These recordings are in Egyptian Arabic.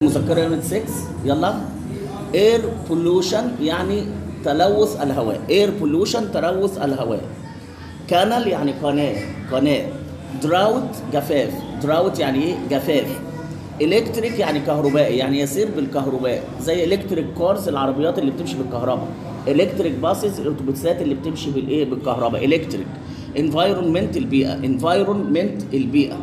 مذكرة يونت 6 يلا اير بولوشن يعني تلوث الهواء اير بولوشن تلوث الهواء كانال يعني قناة قناة دراوت جفاف دراوت يعني ايه جفاف الكتريك يعني كهربائي يعني يسير بالكهرباء زي الكتريك كارز العربيات اللي بتمشي بالكهرباء الكتريك باسز الاتوبيسات اللي بتمشي بالايه بالكهرباء الكتريك انفايرمنت البيئه انفايرمنت البيئه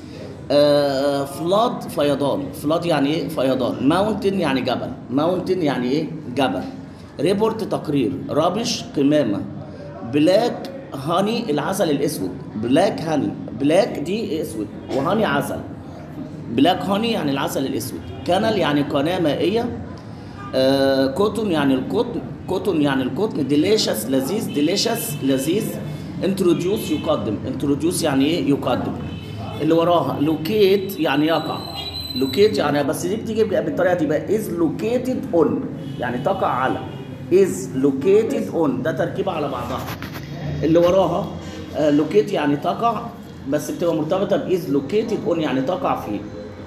فلاد فيضان فلاد يعني ايه فيضان ماونتن يعني جبل ماونتن يعني ايه جبل ريبورت تقرير رابش قمامه بلاك هاني العسل الاسود بلاك هاني بلاك دي اسود وهاني عسل بلاك هاني يعني العسل الاسود كانال يعني قناه مائيه آه كوتون يعني القطن كوتون يعني القطن ديليشس لذيذ ديليشس لذيذ انتروديوس يقدم انتروديوس يعني ايه يقدم اللي وراها لوكيت يعني يقع لوكيت يعني بس دي بتيجي بالطريقه دي بقى از لوكيتد اون يعني تقع على از لوكيتد اون ده تركيبه على بعضها اللي وراها لوكيت يعني تقع بس بتبقى مرتبطه باز لوكيتد اون يعني تقع فيه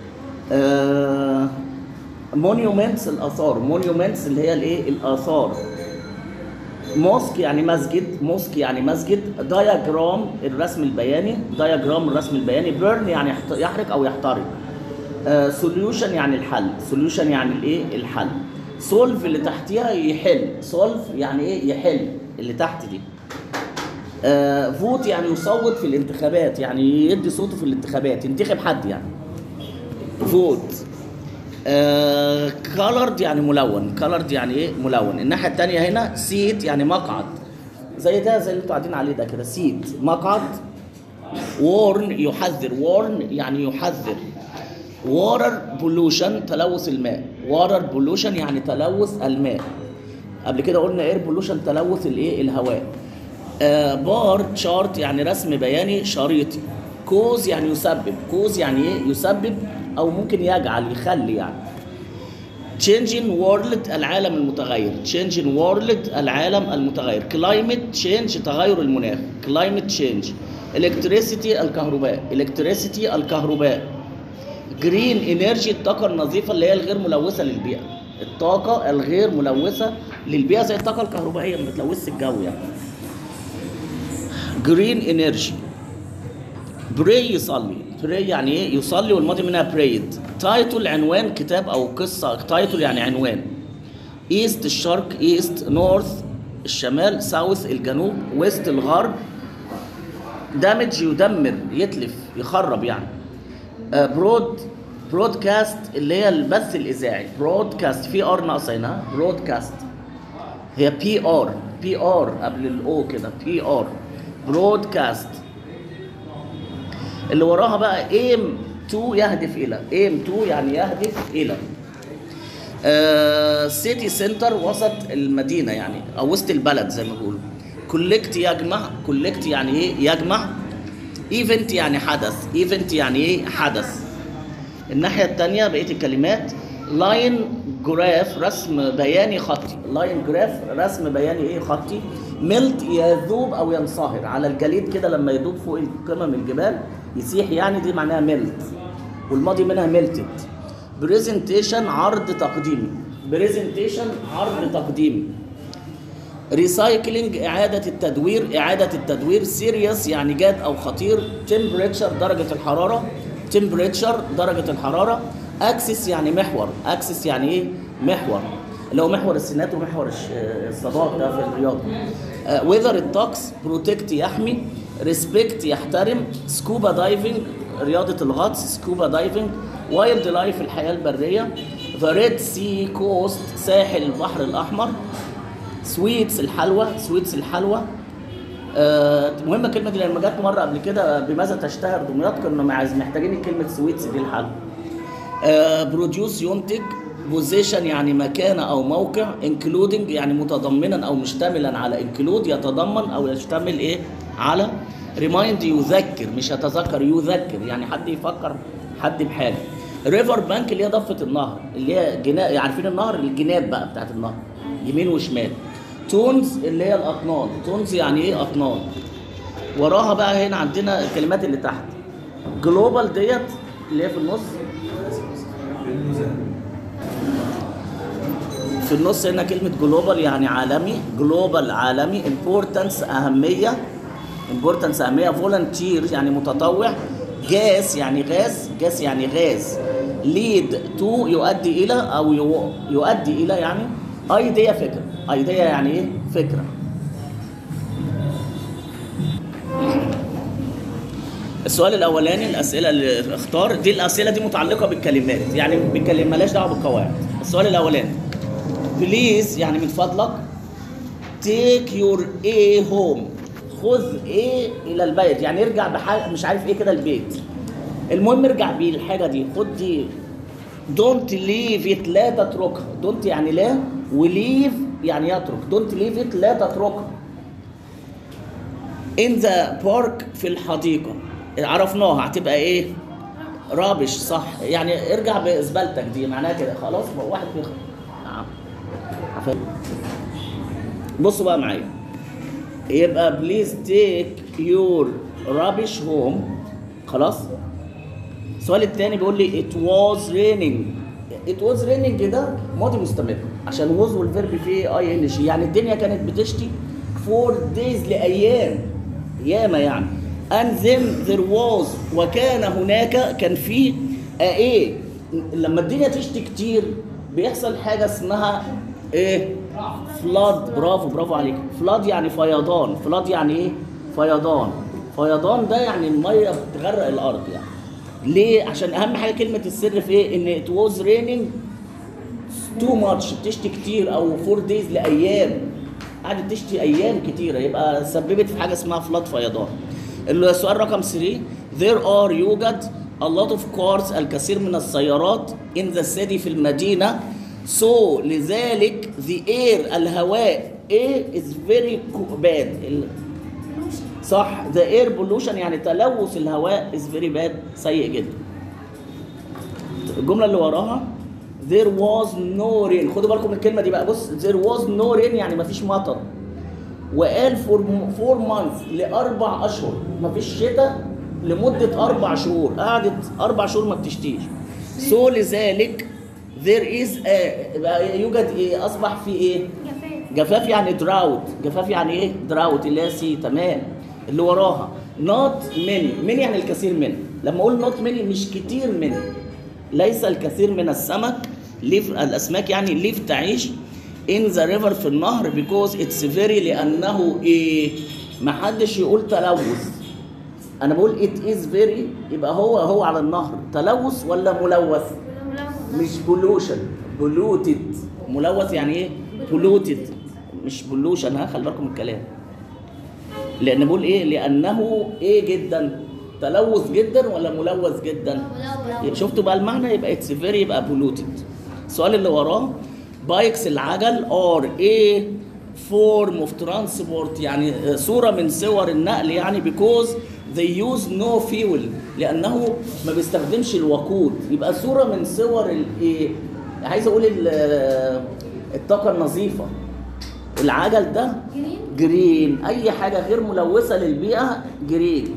مونيومنتس الاثار مونيومنتس اللي هي الايه الاثار موسك يعني مسجد موسك يعني مسجد دايجرام الرسم البياني دايجرام الرسم البياني بيرن يعني يحرق او يحترق سوليوشن يعني الحل سوليوشن يعني الايه الحل سولف اللي تحتيها يحل سولف يعني ايه يحل اللي تحت دي آه فوت يعني يصوت في الانتخابات يعني يدي صوته في الانتخابات ينتخب حد يعني فوت كالرد يعني ملون كالرد يعني ايه ملون الناحيه الثانيه هنا سيت يعني مقعد زي ده زي اللي انتوا قاعدين عليه ده كده سيت مقعد وورن يحذر وورن يعني يحذر وارر بولوشن تلوث الماء وارر بولوشن يعني تلوث الماء قبل كده قلنا اير بولوشن تلوث الايه الهواء آه بار تشارت يعني رسم بياني شريطي كوز يعني يسبب كوز يعني ايه يسبب او ممكن يجعل يخلي يعني changing world العالم المتغير changing world العالم المتغير climate change تغير المناخ climate change electricity الكهرباء electricity الكهرباء green energy الطاقة النظيفة اللي هي الغير ملوثة للبيئة الطاقة الغير ملوثة للبيئة زي الطاقة الكهربائية ما بتلوثش الجو يعني جرين انرجي براي يصلي براي يعني ايه يصلي والماضي منها برايد تايتل عنوان كتاب او قصه تايتل يعني عنوان ايست الشرق ايست نورث الشمال ساوث الجنوب ويست الغرب دامج يدمر يتلف يخرب يعني برود برودكاست اللي هي البث الاذاعي برودكاست في ار ناقصه هنا برودكاست هي بي ار بي ار قبل الاو كده بي ار برودكاست اللي وراها بقى ايم تو يهدف الى ايم تو يعني يهدف الى سيتي سنتر وسط المدينه يعني او وسط البلد زي ما بيقولوا كولكت يجمع كولكت يعني ايه يجمع ايفنت يعني حدث ايفنت يعني ايه حدث الناحيه الثانيه بقيه الكلمات لاين جراف رسم بياني خطي لاين جراف رسم بياني ايه خطي ملت يذوب او ينصهر على الجليد كده لما يذوب فوق قمم الجبال يسيح يعني دي معناها ملت والماضي منها ملتد بريزنتيشن عرض تقديمي بريزنتيشن عرض تقديمي ريسايكلينج إعادة التدوير إعادة التدوير سيريس يعني جاد أو خطير تمبريتشر درجة الحرارة تمبريتشر درجة الحرارة اكسس يعني محور اكسس يعني ايه محور اللي هو محور السينات ومحور الصداق ده في الرياضه ويذر الطقس بروتكت يحمي ريسبكت يحترم سكوبا دايفنج رياضه الغطس سكوبا دايفنج وايلد لايف الحياه البريه ذا ريد سي كوست ساحل البحر الاحمر سويتس الحلوى سويتس الحلوى آه مهمه كلمه دي لما جت مره قبل كده بماذا تشتهر دمياط كنا محتاجين كلمه سويتس دي الحلوى بروديوس ينتج بوزيشن يعني مكان او موقع انكلودنج يعني متضمنا او مشتملا على انكلود يتضمن او يشتمل ايه على ريمايند يذكر مش يتذكر يذكر يعني حد يفكر حد بحاجه ريفر بانك اللي هي ضفه النهر اللي هي جنا... عارفين النهر الجناب بقى بتاعت النهر يمين وشمال تونز اللي هي الاطنان تونز يعني ايه اطنان وراها بقى هنا عندنا الكلمات اللي تحت جلوبال ديت اللي هي في النص في النص هنا كلمة جلوبال يعني عالمي جلوبال عالمي importance أهمية importance أهمية volunteer يعني متطوع جاس يعني غاز جاس يعني غاز lead to يؤدي إلى أو يو- يؤدي إلى يعني idea فكرة idea يعني إيه فكرة السؤال الاولاني الاسئله اللي اختار دي الاسئله دي متعلقه بالكلمات يعني بالكلمه مالهاش دعوه بالقواعد السؤال الاولاني بليز يعني من فضلك تيك يور ايه هوم خذ ايه الى البيت يعني ارجع بحاجه مش عارف ايه كده البيت المهم ارجع بيه الحاجه دي خد دي دونت ليف ات لا تتركها دونت يعني لا وليف يعني يترك دونت ليف ات لا تتركها in the park في الحديقة عرفناها هتبقى ايه رابش صح يعني ارجع بزبالتك دي معناها كده خلاص بقى واحد بيخ... نعم عفوا. بصوا بقى معايا يبقى بليز تيك يور رابش هوم خلاص السؤال الثاني بيقول لي it was raining it was raining ده ماضي مستمر عشان was والفيرب فيه اي ان جي يعني الدنيا كانت بتشتي فور days لايام ياما يعني and then there was وكان هناك كان في ايه لما الدنيا تشتي كتير بيحصل حاجه اسمها ايه فلاد برافو برافو عليك فلاد يعني فيضان فلاد يعني ايه فيضان فيضان ده يعني الميه بتغرق الارض يعني ليه عشان اهم حاجه كلمه السر في ايه ان it was raining تو ماتش بتشتي كتير او فور دايز لايام قعدت تشتي ايام كتيره يبقى سببت في حاجه اسمها فلات فيضان السؤال رقم 3 there are يوجد a lot of cars الكثير من السيارات in the city في المدينه so لذلك the air الهواء A is very co- bad ال- صح the air pollution يعني تلوث الهواء is very bad سيء جدا الجمله اللي وراها there was no rain خدوا بالكم من الكلمه دي بقى بص there was no rain يعني مفيش مطر وقال for four months لاربع اشهر مفيش شتاء لمده اربع شهور قعدت اربع شهور ما بتشتيش so لذلك there is a بقى يوجد ايه اصبح في ايه جفاف جفاف يعني دراوت جفاف يعني ايه دراوت اللي هي سي تمام اللي وراها نوت ماني ماني يعني الكثير منه لما اقول نوت ماني مش كتير منه ليس الكثير من السمك ليف الاسماك يعني ليف تعيش in the river في النهر because it's very لانه ايه ما حدش يقول تلوث انا بقول it is very يبقى هو هو على النهر تلوث ولا ملوث مش بولوشن بولوتد ملوث يعني ايه بولوتد مش بولوشن ها خلي بالكم من الكلام لان بقول ايه لانه ايه جدا تلوث جدا ولا ملوث جدا يبقى شفتوا بقى المعنى يبقى اتس فيري يبقى بولوتد السؤال اللي وراه بايكس العجل ار ايه فورم اوف ترانسبورت يعني صوره من صور النقل يعني بيكوز they use no fuel لانه ما بيستخدمش الوقود يبقى صوره من صور الايه عايز اقول ال- الطاقه النظيفه العجل ده جرين جرين اي حاجه غير ملوثه للبيئه جرين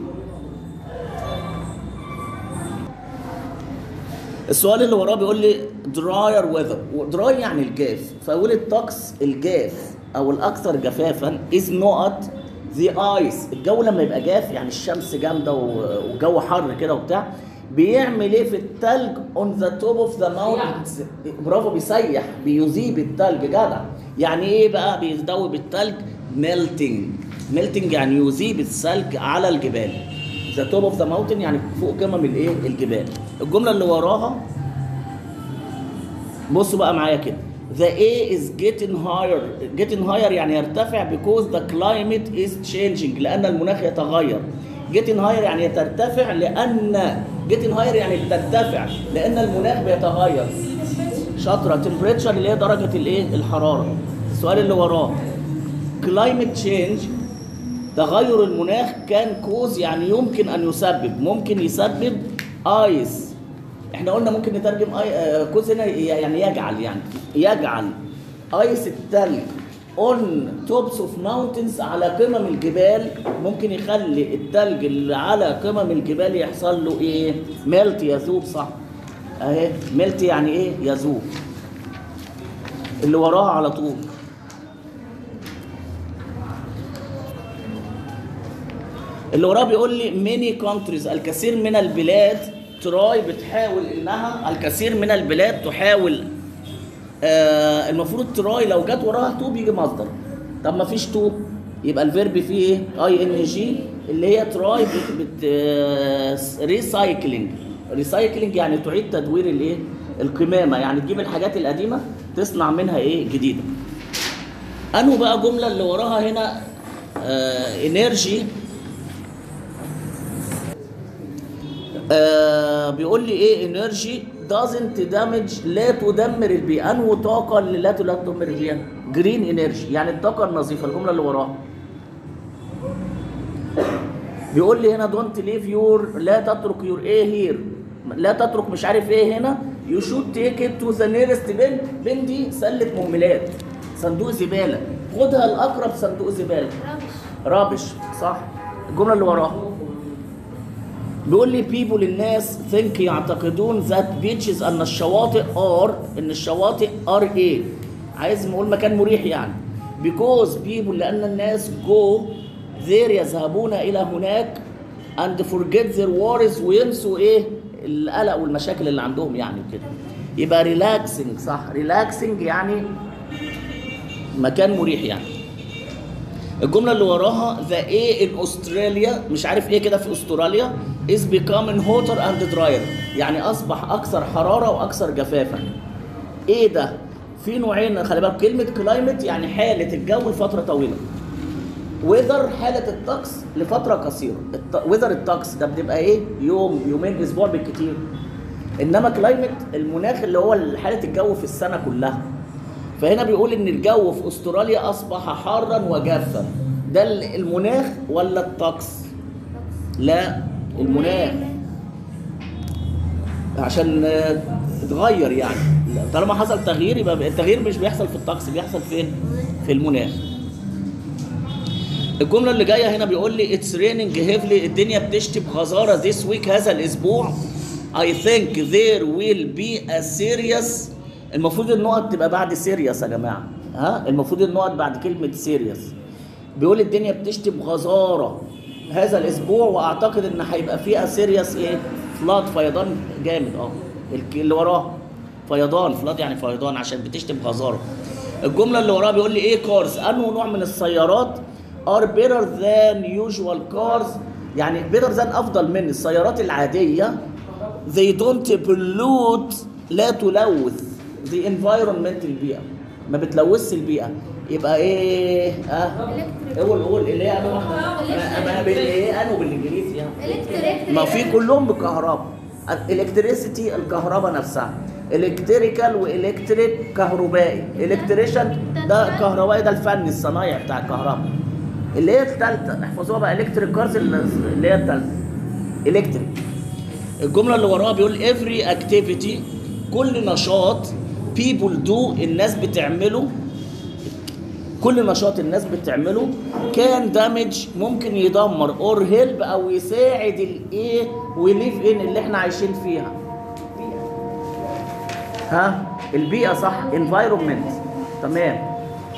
السؤال اللي وراه بيقول لي دراير ويذر دراي يعني الجاف فاقول الطقس الجاف او الاكثر جفافا از نوت ذا ايس الجو لما يبقى جاف يعني الشمس جامده و- والجو حر كده وبتاع بيعمل ايه في التلج اون ذا توب اوف ذا ماونتنز برافو بيسيح بيذيب التلج جدع يعني ايه بقى بيذوب التلج ميلتنج ميلتنج يعني يذيب الثلج على الجبال ذا توب اوف ذا ماونتن يعني فوق قمم الايه الجبال الجمله اللي وراها بصوا بقى معايا كده The A is getting higher getting higher يعني يرتفع because the climate is changing لأن المناخ يتغير getting higher يعني ترتفع لأن getting higher يعني ترتفع لأن المناخ بيتغير شاطرة temperature اللي هي درجة الايه الحرارة السؤال اللي وراه climate change تغير المناخ كان كوز يعني يمكن ان يسبب ممكن يسبب ايس احنا قلنا ممكن نترجم اي آه، كوز هنا يعني يجعل يعني يجعل ايس التلج اون توبس اوف ماونتنز على قمم الجبال ممكن يخلي التلج اللي على قمم الجبال يحصل له ايه ميلت يذوب صح اهي ميلت يعني ايه يذوب اللي وراها على طول اللي وراه بيقول لي ميني كونتريز الكثير من البلاد تراي بتحاول انها الكثير من البلاد تحاول آه المفروض تراي لو جت وراها تو بيجي مصدر طب ما فيش تو يبقى الفيرب فيه ايه اي ان جي اللي هي تراي بت, بت ريسايكلينج ريسايكلينج يعني تعيد تدوير الايه القمامه يعني تجيب الحاجات القديمه تصنع منها ايه جديده انه بقى جمله اللي وراها هنا آه انرجي آه بيقول لي ايه انرجي doesn't damage لا تدمر البيئه انه طاقه اللي لا لا تدمر البيئه جرين انرجي يعني الطاقه النظيفه الجمله اللي وراها بيقول لي هنا دونت ليف يور لا تترك يور ايه هير لا تترك مش عارف ايه هنا يو شود تيك ات تو ذا نيرست بن بن دي سله مهملات صندوق زباله خدها الاقرب صندوق زباله رابش صح الجمله اللي وراها بيقول لي بيبول الناس ثينك يعتقدون ذات بيتشز ان الشواطئ ار ان الشواطئ ار ايه عايز نقول مكان مريح يعني بيكوز بيبول لان الناس جو ذير يذهبون الى هناك اند فورجيت ذير وارز وينسوا ايه القلق والمشاكل اللي عندهم يعني كده يبقى ريلاكسنج صح ريلاكسنج يعني مكان مريح يعني الجمله اللي وراها ذا ايه ان استراليا مش عارف ايه كده في استراليا is becoming hotter and drier يعني اصبح اكثر حراره واكثر جفافا ايه ده في نوعين خلي بالك كلمه كلايمت يعني حاله الجو لفتره طويله ويذر حاله الطقس لفتره قصيره ويذر الطقس ده بتبقى ايه يوم يومين اسبوع بالكتير انما كلايمت المناخ اللي هو حاله الجو في السنه كلها فهنا بيقول ان الجو في استراليا اصبح حارا وجافا ده المناخ ولا الطقس لا المناخ عشان اتغير يعني طالما حصل تغيير يبقى التغيير مش بيحصل في الطقس بيحصل فين في المناخ الجملة اللي جاية هنا بيقول لي اتس ريننج هيفلي الدنيا بتشتي بغزارة ذيس ويك هذا الأسبوع I think there will be a serious المفروض النقط تبقى بعد سيريس يا جماعه ها المفروض النقط بعد كلمه سيريس بيقول الدنيا بتشتي بغزاره هذا الاسبوع واعتقد ان هيبقى فيها سيريس ايه فلاد فيضان جامد اه اللي وراه فيضان فلاد يعني فيضان عشان بتشتي بغزاره الجمله اللي وراها بيقول لي ايه كارز انه نوع من السيارات are better than usual cars يعني better than افضل من السيارات العاديه they don't pollute لا تلوث the environment البيئة ما بتلوثش البيئة يبقى ايه اه قول قول اللي هي انو ما بالايه انو بالانجليزي يعني ما في كلهم بكهرباء الالكتريسيتي الكهرباء نفسها الكتريكال والكتريك كهربائي الكتريشن ده كهربائي ده الفن الصنايع بتاع الكهرباء اللي هي الثالثه احفظوها بقى الكتريك كارز اللي هي الثالثه الكتريك الجمله اللي وراها بيقول every activity كل نشاط people do الناس بتعمله كل نشاط الناس بتعمله كان دامج ممكن يدمر اور هيلب او يساعد الايه وليف ان اللي احنا عايشين فيها ها البيئه صح environment تمام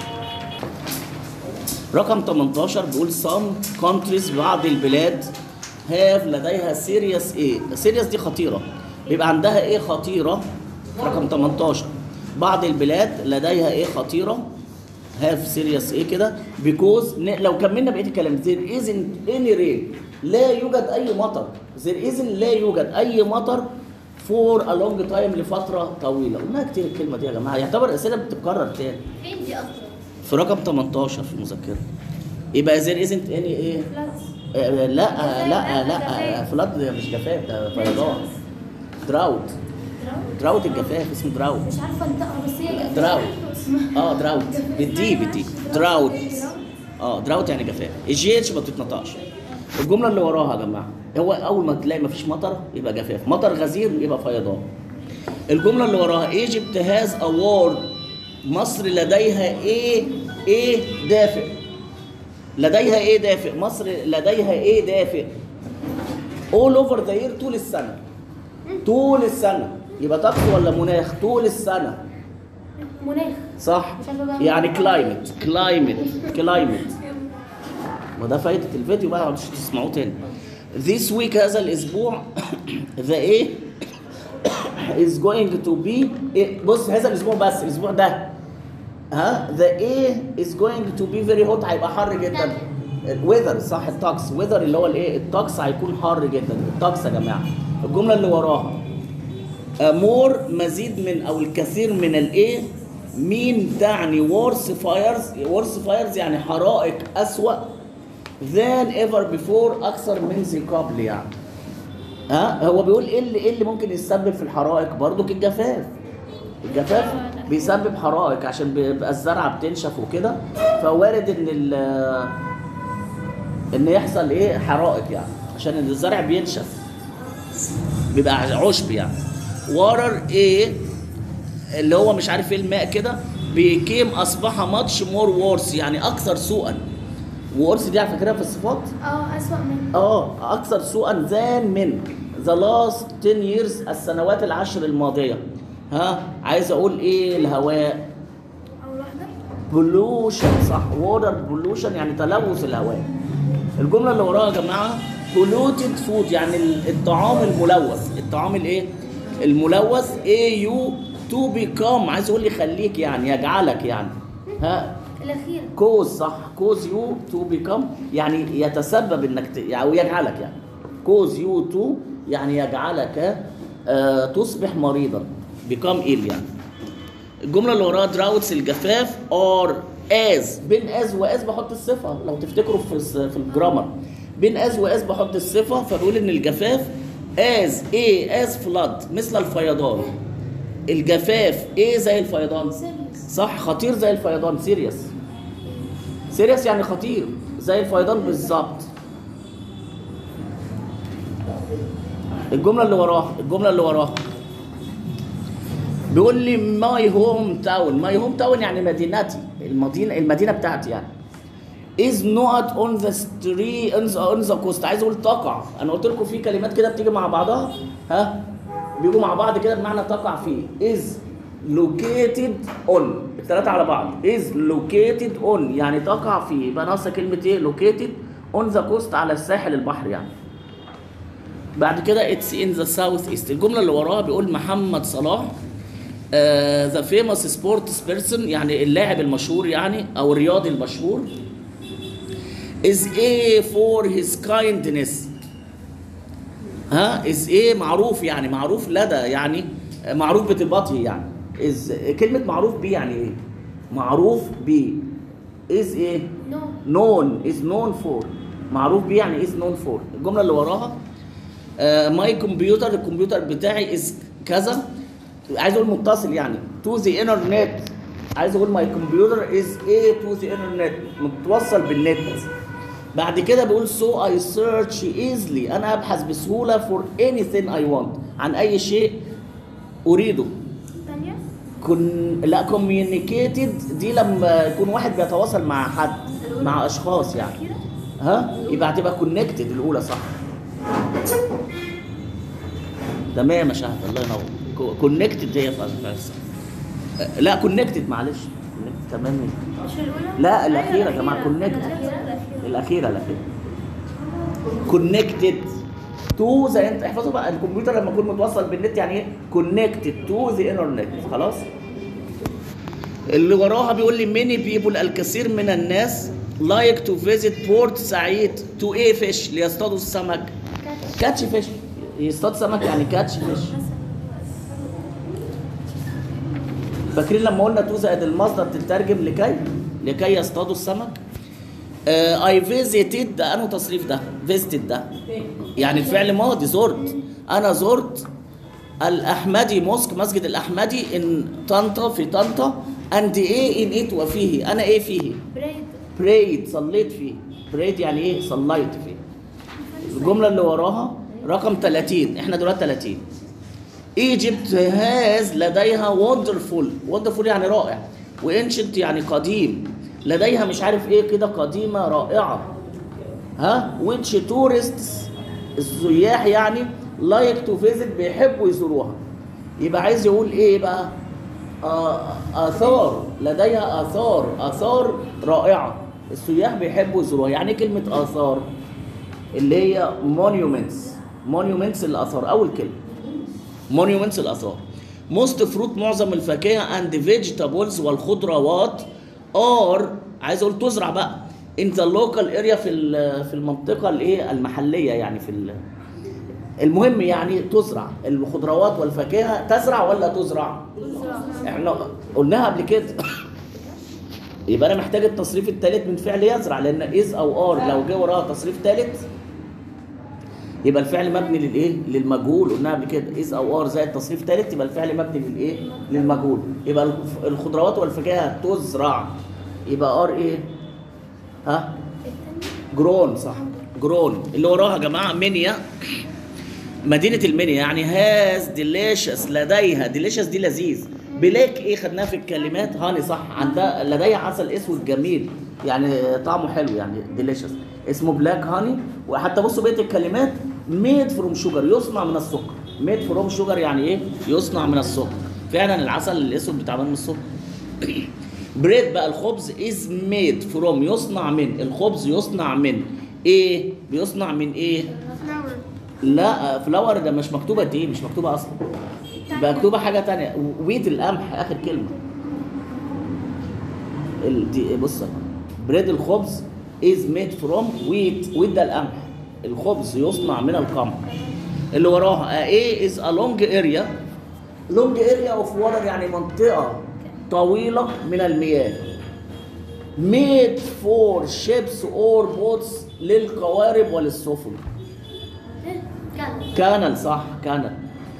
رقم 18 بيقول some countries بعض البلاد have لديها سيريس ايه سيريس دي خطيره بيبقى عندها ايه خطيره رقم 18 بعض البلاد لديها ايه خطيره هاف سيريس ايه كده بيكوز لو كملنا بقيه الكلام there isn't any rain لا يوجد اي مطر there isn't لا يوجد اي مطر for a long time لفتره طويله قلنا كتير الكلمه دي يا جماعه يعتبر اسئله بتتكرر تاني فين دي اصلا؟ في رقم 18 في المذكره يبقى there isn't any ايه آه، لا لا لا فلاد مش جفاف ده فيضان دراوت دراوت الجفاف اسمه دراوت مش عارفه انطقها بس هي دراوت اه دراوت بالدي بالدي دراوت اه دراوت يعني جفاف الجي اتش ما بتتنطقش الجمله اللي وراها يا جماعه هو اول ما تلاقي ما فيش مطر يبقى جفاف مطر غزير يبقى فيضان الجمله اللي وراها ايجيبت هاز اوورد مصر لديها ايه ايه دافئ لديها ايه دافئ مصر لديها ايه دافئ all over the year طول السنه طول السنه يبقى طقس ولا مناخ طول السنه مناخ صح مش عارفة بقى. يعني كلايمت كلايمت كلايمت ما ده فايدة الفيديو بقى مش تسمعوه تاني This week هذا الأسبوع the A is going to be إيه، بص هذا الأسبوع بس الأسبوع ده ها the A is going to be very hot هيبقى حر جدا weather صح الطقس weather اللي هو الايه الطقس هيكون حر جدا الطقس يا جماعة الجملة اللي وراها مور مزيد من او الكثير من الايه مين تعني وورس فايرز وورس فايرز يعني حرائق اسوا than ever before اكثر من ذي قبل يعني ها هو بيقول ايه اللي ايه اللي ممكن يسبب في الحرائق برضو الجفاف الجفاف بيسبب حرائق عشان بيبقى الزرعه بتنشف وكده فوارد ان ال ان يحصل ايه حرائق يعني عشان الزرع بينشف بيبقى عشب يعني وارر ايه اللي هو مش عارف ايه الماء كده بيكيم اصبح ماتش مور وورس يعني اكثر سوءا وورس دي على فكره في الصفات اه اسوأ من اه اكثر سوءا ذان من ذا لاست 10 years السنوات العشر الماضيه ها عايز اقول ايه الهواء اول واحده بولوشن صح ووتر بولوشن يعني تلوث الهواء الجمله اللي وراها يا جماعه بولوتد فود يعني ال- الطعام الملوث الطعام الايه الملوث اي يو تو بيكام عايز اقول يخليك يعني يجعلك يعني ها الاخيره كوز صح كوز يو تو بيكم يعني يتسبب انك ت... يعني او يجعلك يعني كوز يو تو يعني يجعلك آه تصبح مريضا بيكم ايل يعني الجمله اللي وراها دراوتس الجفاف ار از بين از واز بحط الصفه لو تفتكروا في الس- في الجرامر بين از واز بحط الصفه فبقول ان الجفاف از ايه از فلاد مثل الفيضان الجفاف ايه زي الفيضان سيريس صح خطير زي الفيضان سيريس سيريس يعني خطير زي الفيضان بالظبط الجمله اللي وراها الجمله اللي وراها بيقول لي ماي هوم تاون ماي هوم تاون يعني مدينتي المدينه المدينه بتاعتي يعني is not on the street on the, on the coast عايز اقول تقع انا قلت لكم في كلمات كده بتيجي مع بعضها ها بيجوا مع بعض كده بمعنى تقع فيه is located on الثلاثه على بعض is located on يعني تقع فيه يبقى ناقصه كلمه ايه located on the coast على الساحل البحر يعني بعد كده اتس ان ذا ساوث ايست الجمله اللي وراها بيقول محمد صلاح ذا فيموس سبورتس بيرسون يعني اللاعب المشهور يعني او الرياضي المشهور is a for his kindness ها is a معروف يعني معروف لدى يعني معروف بطيبته يعني is كلمة معروف بيه يعني ايه؟ معروف بيه is a نو known is known for معروف بيه يعني is known for الجملة اللي وراها ماي كمبيوتر الكمبيوتر بتاعي is كذا عايز اقول متصل يعني to the internet عايز اقول ماي كمبيوتر is a to the internet متوصل بالنت بعد كده بيقول so I search easily انا ابحث بسهولة for anything I want عن اي شيء اريده ثانيه كن لا communicated دي لما يكون واحد بيتواصل مع حد مع اشخاص يعني الاخيره ها يبقى هتبقى كونكتد الاولى صح تمام يا شهد الله ينور كونكتد هي فعلا فعلا صح. أه، لا كونكتد معلش connected، تمام مش الاولى لا الاخيره يا أيوة، جماعه كونكتد الأخيرة، الأخيرة. الاخيره الاخيره كونكتد تو ذا انت احفظوا بقى الكمبيوتر لما يكون متوصل بالنت يعني ايه كونكتد تو ذا انترنت خلاص اللي وراها بيقول لي ماني بيبول الكثير من الناس لايك تو فيزيت بورت سعيد تو ايه فيش ليصطادوا السمك كاتش. كاتش فيش يصطاد سمك يعني كاتش فيش مثلا فاكرين لما قلنا تو زائد المصدر تترجم لكي لكي يصطادوا السمك اي فيزيتد ده انه تصريف ده فيزيتد ده يعني الفعل ماضي زرت انا زرت الاحمدي موسك مسجد الاحمدي ان طنطا في طنطا اند ايه ان ايت وفيه انا ايه فيه بريد بريد صليت فيه بريد يعني ايه صليت فيه الجمله اللي وراها رقم 30 احنا دلوقتي 30 ايجيبت هاز لديها وندرفول وندرفول يعني رائع وانشنت يعني قديم لديها مش عارف ايه كده قديمه رائعه ها which tourists السياح يعني لايك تو فيزيت بيحبوا يزوروها يبقى عايز يقول ايه بقى آه، آثار لديها آثار آثار رائعة السياح بيحبوا يزوروها يعني إيه كلمة آثار اللي هي مونيومنتس مونيومنتس الآثار أول كلمة مونيومنتس الآثار موست فروت معظم الفاكهة اند فيجيتابلز والخضروات ار عايز اقول تزرع بقى in the local area في ال- في المنطقة الايه المحلية يعني في ال- المهم يعني تزرع الخضروات والفاكهة تزرع ولا تزرع؟ احنا قلناها قبل كده يبقى انا محتاج التصريف الثالث من فعل يزرع لان از او ار لو جه وراها تصريف ثالث يبقى الفعل مبني للايه؟ للمجهول قلناها قبل كده از او ار زائد تصريف ثالث يبقى الفعل مبني للايه؟ للمجهول يبقى الخ- الخضروات والفاكهه تزرع يبقى ار ايه؟ ها؟ جرون صح جرون اللي وراها يا جماعه منيا مدينة المنيا يعني هاز ديليشس لديها ديليشس دي لذيذ بلاك ايه خدناها في الكلمات هاني صح عندها لديها عسل اسود جميل يعني طعمه حلو يعني ديليشس اسمه بلاك هاني وحتى بصوا بقيه الكلمات ميد فروم شوجر يصنع من السكر ميد فروم شوجر يعني ايه يصنع من السكر فعلا العسل الاسود بيتعمل من السكر بريد بقى الخبز از ميد فروم يصنع من الخبز يصنع من ايه بيصنع من ايه لا فلاور ده مش مكتوبه دي مش مكتوبه اصلا مكتوبه حاجه تانية ويت القمح اخر كلمه ال- دي بص بريد الخبز از ميد فروم ويت ويت ده القمح الخبز يصنع من القمح اللي وراها ايه از ا لونج اريا لونج اريا اوف واتر يعني منطقه طويله من المياه ميد فور شيبس اور بوتس للقوارب وللسفن كان كانل صح كانل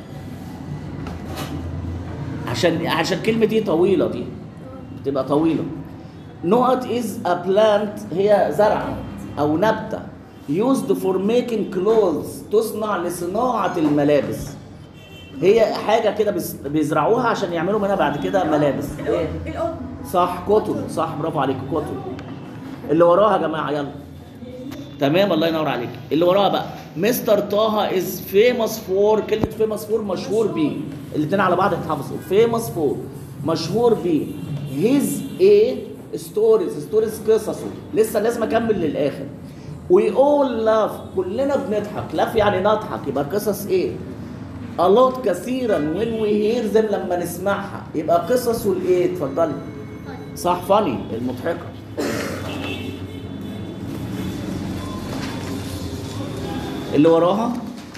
عشان عشان كلمة دي طويلة دي بتبقى طويلة نقط is a plant هي زرعة أو نبتة used for making clothes تصنع لصناعة الملابس هي حاجة كده بيز- بيزرعوها عشان يعملوا منها بعد كده ملابس ايه القطن صح كتب صح برافو عليك كتب اللي وراها يا جماعه يلا تمام الله ينور عليك اللي وراها بقى مستر طه از فيموس فور كلمه فيموس فور مشهور بيه الاثنين على بعض يتحفظوا فيموس فور مشهور بيه هيز ايه ستوريز ستوريز قصصه لسه لازم اكمل للاخر وي اول لاف كلنا بنضحك لاف يعني نضحك يبقى قصص ايه a lot كثيرا when we hear them لما نسمعها يبقى قصصه الايه اتفضلي صح فاني المضحكه اللي وراها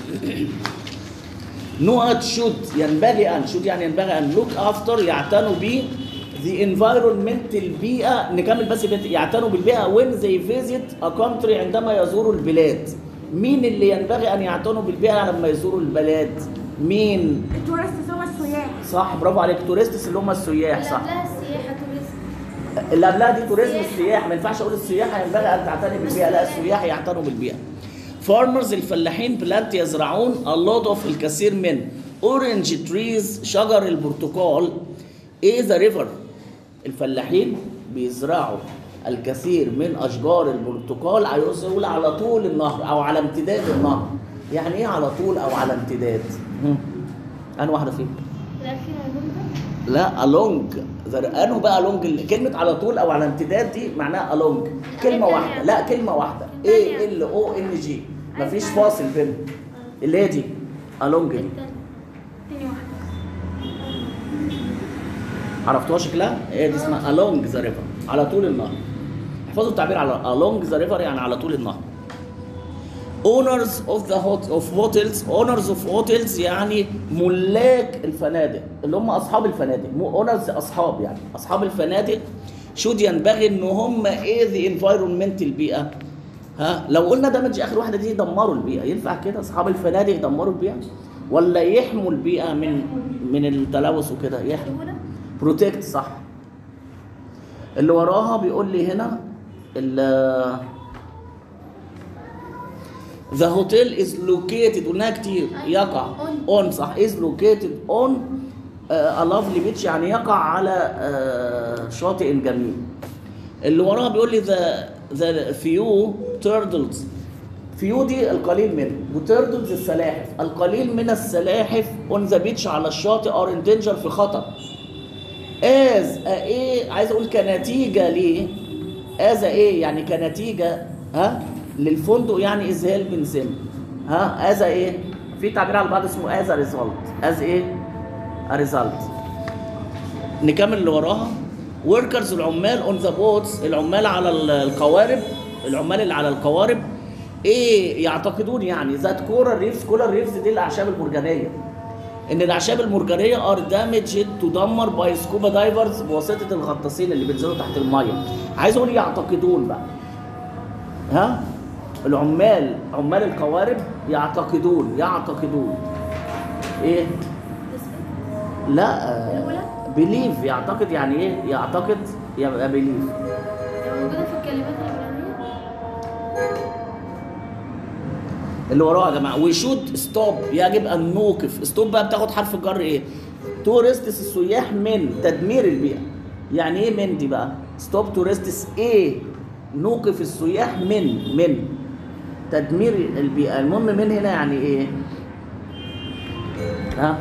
نقط شود ينبغي ان شود يعني ينبغي ان لوك افتر يعتنوا بيه the environment البيئة نكمل بس بيت يعتنوا بالبيئة when they visit a country عندما يزوروا البلاد مين اللي ينبغي ان يعتنوا بالبيئة لما يزوروا البلاد مين التورست ثم السياح صح برافو عليك تورستس اللي هم السياح صح قبلها السياحة تورست اللي قبلها دي توريزم السياحة. السياح ما ينفعش اقول السياحه ينبغي ان تعتني بالبيئه لا السياح يعتنوا بالبيئه فارمرز الفلاحين بلانت يزرعون a lot of الكثير من اورنج تريز شجر البرتقال ايه ذا ريفر الفلاحين بيزرعوا الكثير من اشجار البرتقال عايز يقول على طول النهر او على امتداد النهر يعني ايه على طول او على امتداد هم. انا واحده فيهم الأخيرة المنطقة لا along ذا انه بقى along كلمة على طول او على امتداد دي معناها along كلمة واحدة لا كلمة واحدة A L O N G مفيش فاصل بينهم اللي هي دي along دي تاني واحدة عرفتوها شكلها؟ هي دي اسمها along the river على طول النهر احفظوا التعبير على along the river يعني على طول النهر owners of the hot of hotels owners of hotels يعني ملاك الفنادق اللي هم اصحاب الفنادق مو owners اصحاب يعني اصحاب الفنادق شود ينبغي ان هم ايه the environment البيئه ها لو قلنا دمج اخر واحده دي يدمروا البيئه ينفع كده اصحاب الفنادق يدمروا البيئه ولا يحموا البيئه من من التلوث وكده يحموا الأولى بروتكت صح اللي وراها بيقول لي هنا ال The hotel is located قلناها كتير يقع on صح is located on uh, a lovely beach يعني يقع على uh, شاطئ جميل اللي وراها بيقول لي the the few turtles few دي القليل منه وتيردلز السلاحف القليل من السلاحف on the beach على الشاطئ are in danger في خطر از ايه عايز اقول كنتيجه ليه از ايه يعني كنتيجه ها للفندق يعني از هيلبن سيم ها از ايه في تعبير على بعض اسمه از ريزلت از ايه ريزلت نكمل اللي وراها وركرز العمال اون ذا بوتس العمال على ال- القوارب العمال اللي على القوارب ايه يعتقدون يعني ذات كورال ريفز كورال ريفز دي الاعشاب المرجانيه ان الاعشاب المرجانيه ار دامجد تدمر باي سكوبا دايفرز بواسطه الغطاسين اللي بينزلوا تحت الميه عايز اقول يعتقدون بقى ها العمال عمال القوارب يعتقدون يعتقدون ايه لا الأولى؟ بليف يعتقد يعني ايه يعتقد يبقى بليف موجودة في الكلمات الأولانية اللي وراه يا جماعه وي شود ستوب يجب ان نوقف ستوب بقى بتاخد حرف الجر ايه تورستس السياح من تدمير البيئه يعني ايه من دي بقى ستوب تورستس ايه نوقف السياح من من تدمير البيئه المهم من هنا يعني ايه ها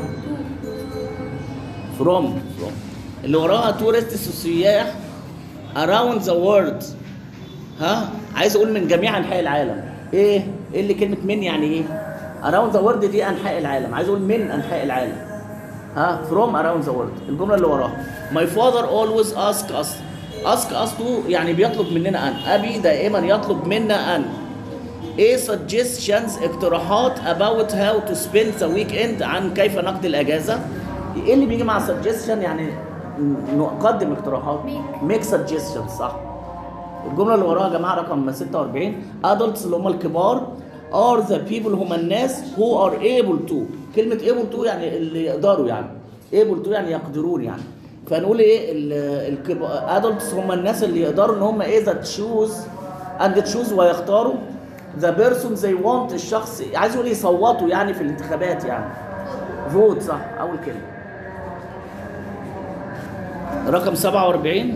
فروم فروم اللي وراها تورستس السياح around the world ها عايز اقول من جميع انحاء العالم ايه ايه اللي كلمه من يعني ايه around the world دي انحاء العالم عايز اقول من انحاء العالم ها from around the world الجمله اللي وراها my father always ask us ask us to يعني بيطلب مننا ان ابي دائما يطلب منا ان ايه suggestions اقتراحات about how to spend the weekend عن كيف نقضي الاجازه ايه اللي بيجي مع suggestion يعني نقدم اقتراحات Make. make suggestions صح الجمله اللي وراها يا جماعه رقم 46 adults اللي هم الكبار are the people هم الناس who are able to كلمه able to يعني اللي يقدروا يعني able to يعني يقدرون يعني فنقول ايه ال- الكبار adults هم الناس اللي يقدروا ان هم ايه that choose and choose ويختاروا the person they want الشخص عايز يقول يصوتوا يعني في الانتخابات يعني فوت صح اول كلمه رقم 47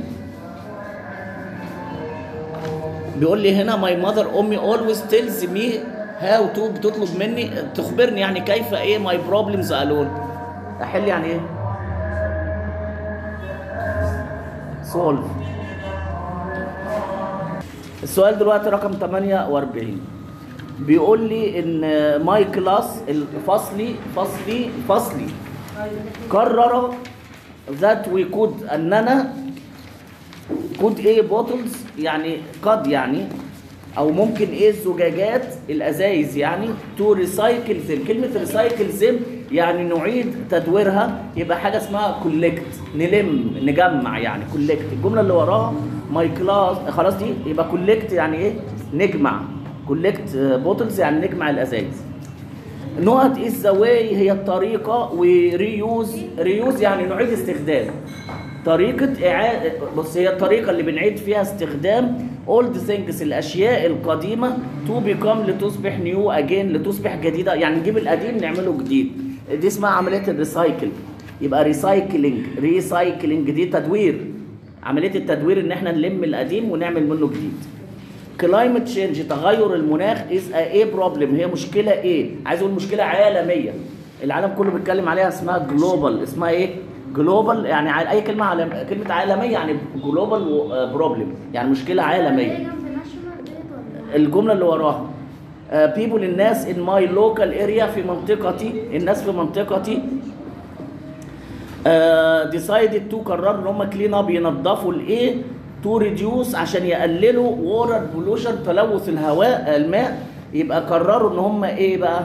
بيقول لي هنا ماي ماذر امي اولويز تيلز مي هاو تو بتطلب مني تخبرني يعني كيف ايه ماي بروبلمز الون احل يعني ايه سولف السؤال دلوقتي رقم 48 بيقول لي ان ماي كلاس الفصلي فصلي فصلي قرر ذات وي كود اننا كود ايه بوتلز يعني قد يعني او ممكن ايه الزجاجات الازايز يعني تو ريسايكل زم كلمه ريسايكل زم يعني نعيد تدويرها يبقى حاجه اسمها كولكت نلم نجمع يعني كولكت الجمله اللي وراها ماي كلاس خلاص دي يبقى كولكت يعني ايه نجمع كولكت بوتلز يعني نجمع الازايز نقط از ذا واي هي الطريقه وريوز ريوز يعني نعيد استخدام طريقة إعادة بص هي الطريقة اللي بنعيد فيها استخدام اولد ثينجز الأشياء القديمة تو بيكام لتصبح نيو أجين لتصبح جديدة يعني نجيب القديم نعمله جديد دي اسمها عملية الريسايكل يبقى ريسايكلينج ريسايكلينج دي تدوير عملية التدوير إن احنا نلم القديم ونعمل منه جديد كلايمت تشينج تغير المناخ از ايه بروبلم هي مشكله ايه عايز اقول مشكله عالميه العالم كله بيتكلم عليها اسمها جلوبال اسمها ايه جلوبال يعني ع- اي كلمه عالم كلمه عالميه يعني جلوبال بروبلم يعني مشكله هي عالميه جنب ناشونال ديت ولا الجمله اللي وراها بيبول الناس ان ماي لوكال اريا في منطقتي الناس في منطقتي ديسايدد تو قرروا ان هم كلين اب ينظفوا الايه تو ريديوس عشان يقللوا وورر بولوشن تلوث الهواء الماء يبقى قرروا ان هم ايه بقى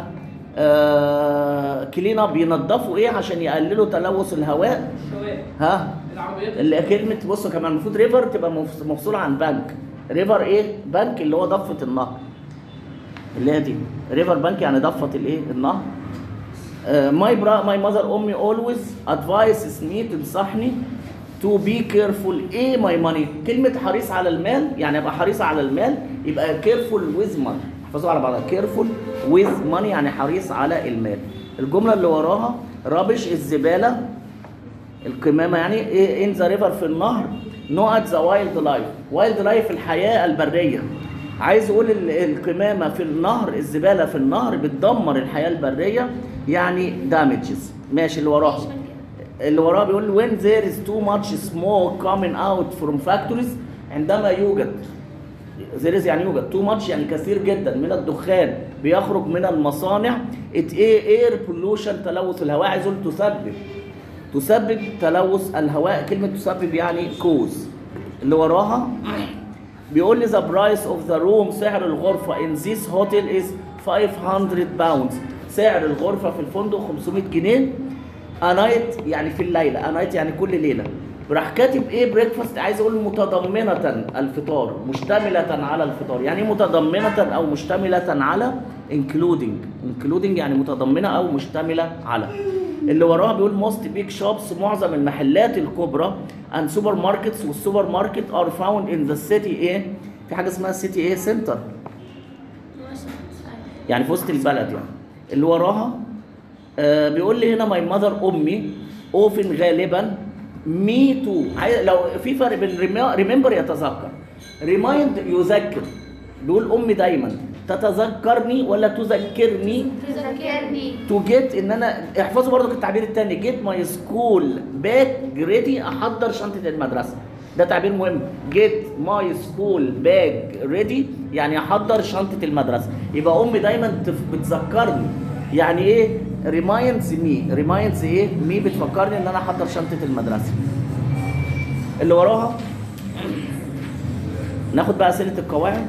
كلين اب ينظفوا ايه عشان يقللوا تلوث الهواء شوية ها العربيات اللي كلمه بصوا كمان المفروض ريفر تبقى مفص- مفصوله عن بنك ريفر ايه بنك اللي هو ضفه النهر اللي هي دي ريفر بنك يعني ضفه الايه النهر ماي برا ماي ماذر امي اولويز ادفايسز مي تنصحني تو بي كيرفول ايه ماي ماني كلمه حريص على المال يعني ابقى حريص على المال يبقى كيرفول ويز ماني احفظوا على بعضها كيرفول ويز ماني يعني حريص على المال الجمله اللي وراها رابش الزباله القمامه يعني ايه ان ذا ريفر في النهر نقط ذا وايلد لايف وايلد لايف الحياه البريه عايز اقول ال- القمامه في النهر الزباله في النهر بتدمر الحياه البريه يعني دامجز ماشي اللي وراها اللي وراه بيقول when there is too much smoke coming out from factories عندما يوجد there is يعني يوجد too much يعني كثير جدا من الدخان بيخرج من المصانع it air pollution تلوث الهواء عايز اقول تسبب تسبب تلوث الهواء كلمة تسبب يعني كوز اللي وراها بيقول لي the price of the room سعر الغرفة in this hotel is 500 pounds سعر الغرفة في الفندق 500 جنيه a night يعني في الليلة a night يعني كل ليلة راح كاتب ايه بريكفاست عايز اقول متضمنة الفطار مشتملة على الفطار يعني إيه متضمنة او مشتملة على including including يعني متضمنة او مشتملة على اللي وراها بيقول موست بيج شوبس معظم المحلات الكبرى and سوبر ماركتس والسوبر ماركت ار فاوند ان ذا سيتي ايه في حاجه اسمها سيتي ايه سنتر يعني في وسط البلد يعني اللي وراها آه بيقول لي هنا ماي ماذر امي اوفن غالبا مي تو لو في فرق بين ريمبر يتذكر ريمايند يذكر بيقول امي دايما تتذكرني ولا تذكرني تذكرني تو جيت ان انا احفظوا برضو التعبير الثاني جيت ماي سكول باك ريدي احضر شنطه المدرسه ده تعبير مهم جيت ماي سكول باج ريدي يعني احضر شنطه المدرسه يبقى امي دايما تف- بتذكرني يعني ايه ريمايندز مي ريمايندز ايه مي بتفكرني ان انا احضر شنطه المدرسه اللي وراها ناخد بقى اسئله القواعد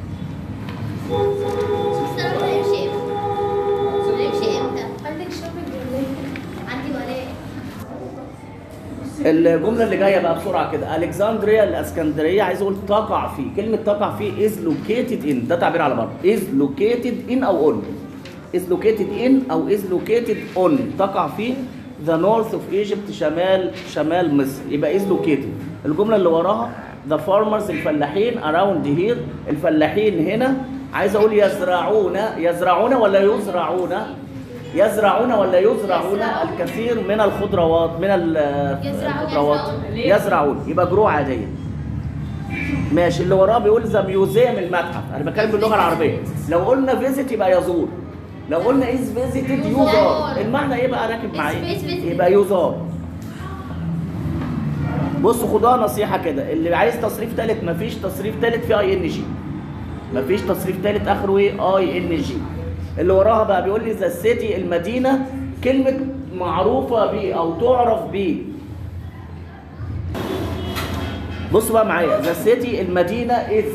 بس انا هنمشي امتى؟ هنمشي امتى؟ عندك شوبينج ولا ايه؟ عندي ولاء الجمله اللي جايه بقى بسرعه كده الكسندريا الاسكندريه عايز اقول تقع في كلمه تقع في از لوكيتد ان ده تعبير على بعض از لوكيتد ان او اون از لوكيتد ان او از لوكيتد اون تقع في ذا نورث اوف ايجيبت شمال شمال مصر يبقى از لوكيتد الجمله اللي وراها ذا فارمرز الفلاحين اراوند هير الفلاحين هنا عايز اقول يزرعون يزرعون ولا يزرعون يزرعون ولا يزرعون الكثير من الخضروات من ال- يزرعون. الخضروات يزرعون. يزرعون يبقى جروع عاديه ماشي اللي وراه بيقول ذا ميوزيوم المتحف انا بتكلم باللغه العربيه لو قلنا فيزيت يبقى يزور لو قلنا از فيزيتد يزار يزار. المعنى ايه بقى راكب معايا Is visited. يبقى يزار بصوا خدوها نصيحه كده اللي عايز تصريف ثالث مفيش تصريف ثالث في اي ان جي مفيش تصريف ثالث اخره ايه اي ان جي اللي وراها بقى بيقول لي ذا سيتي المدينه كلمه معروفه بيه او تعرف بيه بصوا بقى معايا ذا سيتي المدينه از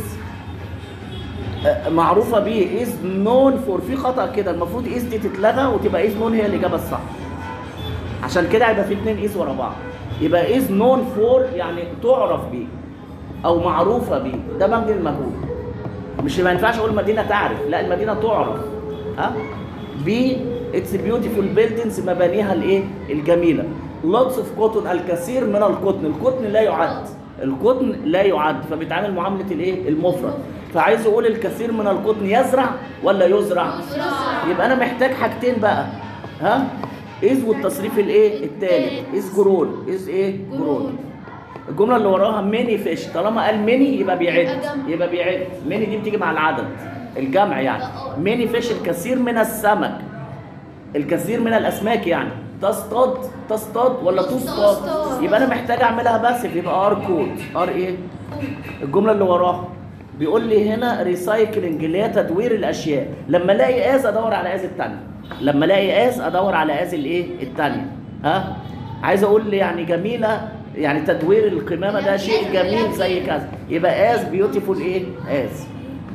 معروفه بيه از نون فور في خطا كده المفروض از دي تتلغى وتبقى از نون هي الاجابه الصح عشان كده هيبقى في اتنين از ورا بعض يبقى از نون فور يعني تعرف بيه او معروفه بيه ده مبني المجهول مش ما ينفعش اقول مدينه تعرف لا المدينه تعرف ها بي اتس بيوتيفول بيلدينجز مبانيها الايه الجميله لوتس اوف كوتون الكثير من القطن القطن لا يعد القطن لا يعد فبيتعامل معامله الايه المفرد فعايز اقول الكثير من القطن يزرع ولا يزرع يبقى انا محتاج حاجتين بقى ها از والتصريف الايه الثالث از جرون از ايه جرون الجمله اللي وراها ميني فيش طالما قال ميني يبقى بيعد يبقى جمع. يبقى بيعد ميني دي بتيجي مع العدد الجمع يعني ميني فيش الكثير من السمك الكثير من الاسماك يعني تصطاد تصطاد ولا تصطاد تصطاد. يبقى انا محتاج اعملها باسف يبقى ار كود ار ايه الجمله اللي وراها بيقول لي هنا ريسايكلينج اللي هي تدوير الاشياء لما الاقي از ادور على از الثانيه لما الاقي از ادور على از الايه الثانيه ها عايز اقول لي يعني جميله يعني تدوير القمامه ده شيء جميل زي كذا يبقى از بيوتيفول ايه از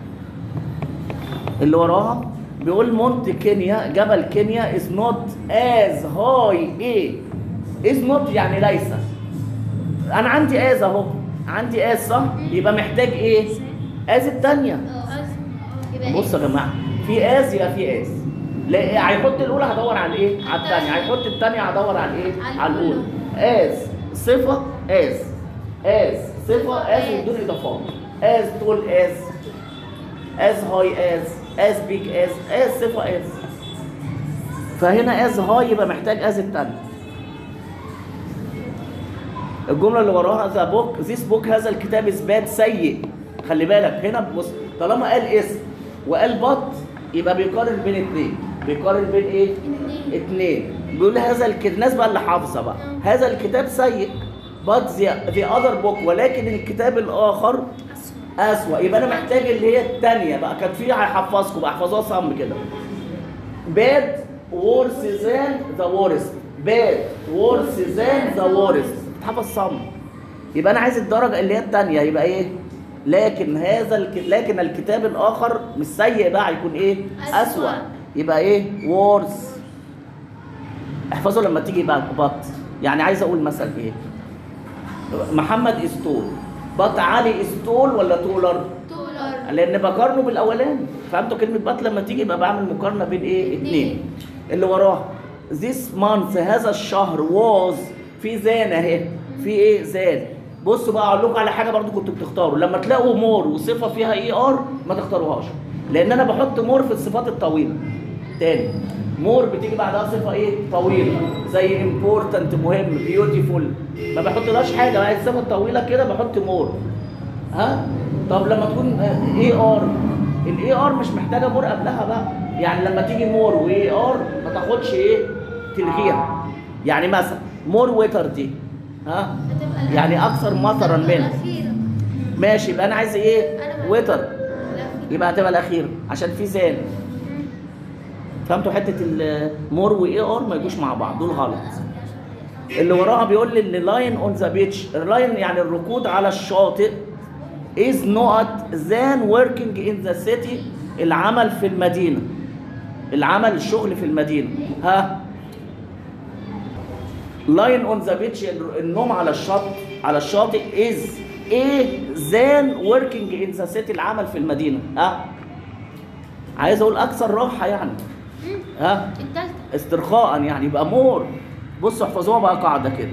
اللي وراها بيقول مونت كينيا جبل كينيا از نوت از هاي ايه از نوت يعني ليس انا عندي از اهو عندي از صح يبقى محتاج ايه از الثانيه يبقى بص يا جماعه في از يبقى في از لا هيحط الاولى هدور على الايه على الثانيه هيحط الثانيه هدور على الايه على على الاولى از صفه از از صفه از بدون اضافات از طول از از هاي از از بيج از از صفه از فهنا از هاي يبقى محتاج از الثانيه الجمله اللي وراها ذا بوك ذيس بوك هذا الكتاب اثبات سيء خلي بالك هنا بص طالما قال اسم وقال بط يبقى بيقارن بين اثنين بيقارن بين ايه اتنين اتنين بيقول هذا الكتاب الناس بقى اللي حافظه بقى هذا الكتاب سيء but the, the other book ولكن الكتاب الاخر اسوأ يبقى انا محتاج اللي هي الثانيه بقى كان في هيحفظكم بقى احفظوها صم كده bad worse than the worst bad worse than the worst تحفظ صم يبقى انا عايز الدرجه اللي هي الثانيه يبقى ايه لكن هذا الك... لكن الكتاب الاخر مش سيء بقى يكون ايه أسوأ. اسوأ يبقى ايه worse احفظوا لما تيجي بقى بط يعني عايز اقول مثلا ايه محمد استول بط علي استول ولا تولر تولر لان بقارنه بالاولاني فهمتوا كلمه بط لما تيجي يبقى بعمل مقارنه بين ايه اتنين اللي وراه this month هذا الشهر was في زان اهي في ايه زان بصوا بقى اقول لكم على حاجه برضو كنتوا بتختاروا لما تلاقوا مور وصفه فيها اي ار ما تختاروهاش لان انا بحط مور في الصفات الطويله تاني مور بتيجي بعدها صفه ايه طويله زي امبورتنت مهم بيوتيفول ما بحطلهاش حاجه بقى الصفه الطويله كده بحط مور ها طب لما تكون اي ار الاي ار مش محتاجه مور قبلها بقى يعني لما تيجي مور واي ار ما تاخدش ايه تلغيها يعني مثلا مور ويتر دي ها هتبقى يعني اكثر مطرا منه الأخيرة ماشي يبقى انا عايز ايه أنا ويتر الأخيرة. يبقى هتبقى الاخيره عشان في زان فهمتوا حته المور واي ار ما يجوش مع بعض دول غلط اللي وراها بيقول لي ان لاين اون ذا بيتش اللاين يعني الركود على الشاطئ is not than working in the city العمل في المدينه العمل الشغل في المدينه ها لاين اون ذا بيتش النوم على الشط على الشاطئ is ايه than working in the city العمل في المدينه ها عايز اقول اكثر راحه يعني ها التالتة استرخاء يعني يبقى مور بصوا احفظوها بقى قاعده كده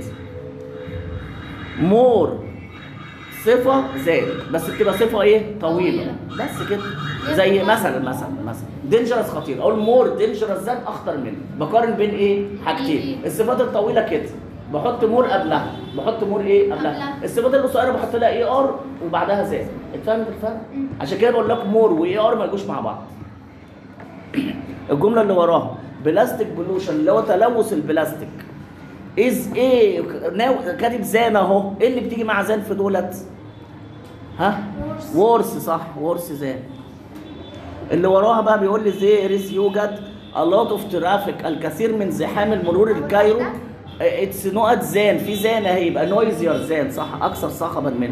مور صفه زاد بس بتبقى صفه ايه طويله بس كده زي مثلا مثلا مثلا دينجرس خطير اقول مور دينجرس زاد اخطر منه بقارن بين ايه حاجتين الصفات الطويله كده بحط مور قبلها بحط مور ايه قبلها قبلها. الصفات القصيره بحط لها اي ار وبعدها زاد اتفهمت الفرق عشان كده بقول لك مور واي ار ما يجوش مع بعض الجمله اللي وراها بلاستيك بولوشن اللي هو تلوث البلاستيك از ايه ناو كاتب زان اهو ايه اللي بتيجي مع زان في دولت ها Worse. ورث صح ورث زان اللي وراها بقى بيقول لي زيرز يوجد a lot of traffic الكثير من زحام المرور الكايرو اتس نقط زان في زان اهي يبقى نويزير زان صح اكثر صخبا منه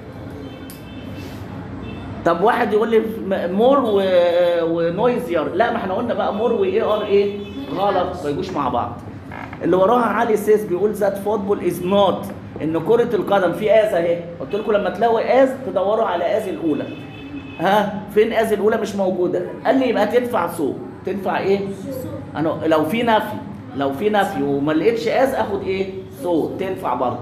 طب واحد يقول لي م- مور و... ونويزير لا ما احنا قلنا بقى مور واي ار ايه غلط ما يجوش مع بعض اللي وراها علي سيس بيقول ذات فوتبول از نوت ان كرة القدم في از اهي قلت لكم لما تلاقوا از تدوروا على از الاولى ها فين از الاولى مش موجوده قال لي يبقى تدفع سوق تدفع ايه انا لو في نفي لو في نفي وما لقيتش از اخد ايه سوق تنفع برضه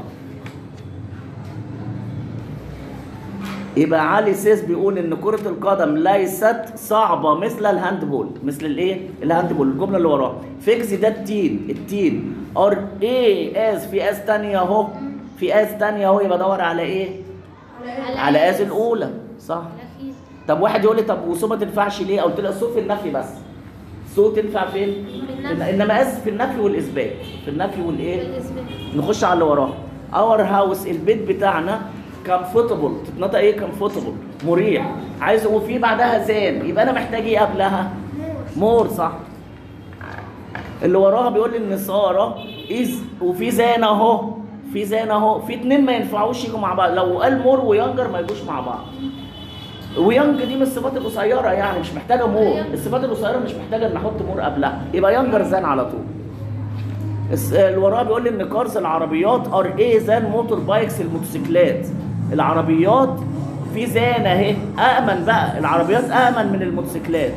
يبقى علي سيس بيقول ان كرة القدم ليست صعبة مثل الهاندبول مثل الايه؟ الهاندبول الجملة اللي وراها فيكس ده التين التين ار ايه از في از تانية اهو في از تانية اهو يبقى ادور على ايه؟ على از الاولى صح الأخيرة طب واحد يقول لي طب وسو ما تنفعش ليه؟ قلت له سو في النفي بس سو تنفع فين؟ في النفي. انما از في النفي والاثبات في النفي والايه؟ بالنسبة نخش على اللي وراه اور هاوس البيت بتاعنا كمفوتبل تتنطق ايه كمفوتبل مريح عايز وفي بعدها زان يبقى انا محتاج ايه قبلها مور صح اللي وراها بيقول لي ان ساره از وفي زان اهو في زان اهو في اتنين ما ينفعوش يجوا مع بعض لو قال مور ويانجر ما يجوش مع بعض ويانج دي من الصفات القصيره يعني مش محتاجه مور الصفات القصيره مش محتاجه ان احط مور قبلها يبقى يانجر زان على طول الس- اللي وراه بيقول لي ان كارز العربيات ار ايه زان موتور بايكس الموتوسيكلات العربيات في زان اهي امن بقى العربيات امن من الموتوسيكلات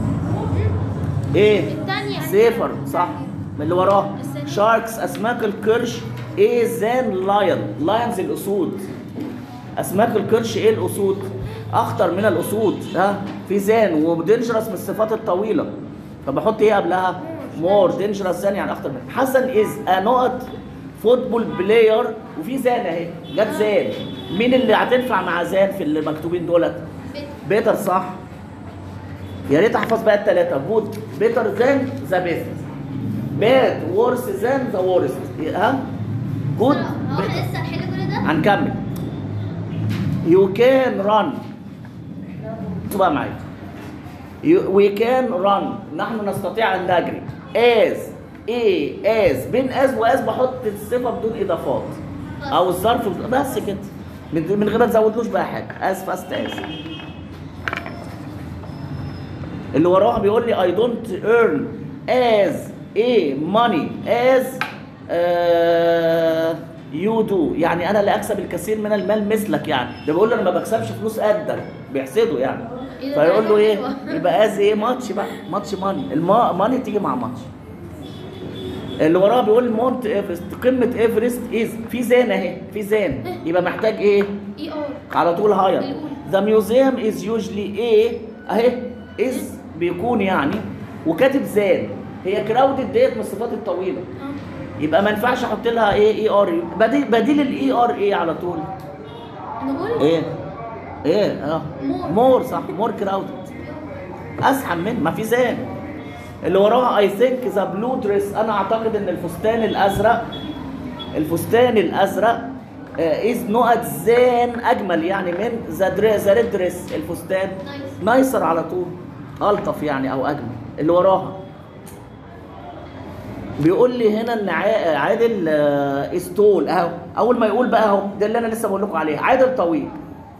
ايه التانية. سيفر صح من اللي وراه الثانية. شاركس اسماك القرش ايه زان لايون لايونز الاسود اسماك القرش ايه الاسود اخطر من الاسود ها في زان ودينجرس من الصفات الطويله فبحط ايه قبلها مور دينجرس زان يعني اخطر من حسن از ا نقط فوتبول بلاير وفي زان اهي جت زان مين اللي هتنفع مع زان في المكتوبين دولت بيت بيتر صح يا ريت احفظ بقى الثلاثه جود better than the best bad worse than the worst ها good هو better. احنا لسه هنحل كل ده؟ هنكمل you can run شوف بقى معايا You- we can run نحن نستطيع ان نجري as a as بين as واز بحط الصفه بدون اضافات او الظرف بد- بس كده من من غير ما تزودلوش بقى حاجه as fast as اللي وراها بيقول لي I don't earn as a money as uh, you do يعني انا لا اكسب الكثير من المال مثلك يعني ده بيقول له انا ما بكسبش فلوس قدك بيحسده يعني إيه ده؟ فيقول له ايه حلوة. يبقى از ايه ماتش بقى ماتش ماني الماني تيجي مع ماتش اللي وراه بيقول مونت ايفرست قمه ايفرست از في زان اهي في زان يبقى محتاج ايه اي ار على طول هاير الأولى. ذا ميوزيوم از يوجلي ايه اهي از بيكون يعني وكاتب زان هي كراودد ديت من الصفات الطويله يبقى ما ينفعش احط لها ايه اي ار بديل بديل الاي ار ايه على طول نقول ايه ايه اه More. مور صح مور كراودد ازحم من ما في زان اللي وراها اي ثينك ذا بلو دريس انا اعتقد ان الفستان الازرق الفستان الازرق از نقط زان اجمل يعني من ذا ذا ريد دريس الفستان Nice. نايسر على طول الطف يعني او اجمل اللي وراها بيقول لي هنا ان عا- عادل آه، استول اهو اول ما يقول بقى اهو ده اللي انا لسه بقول لكم عليه عادل طويل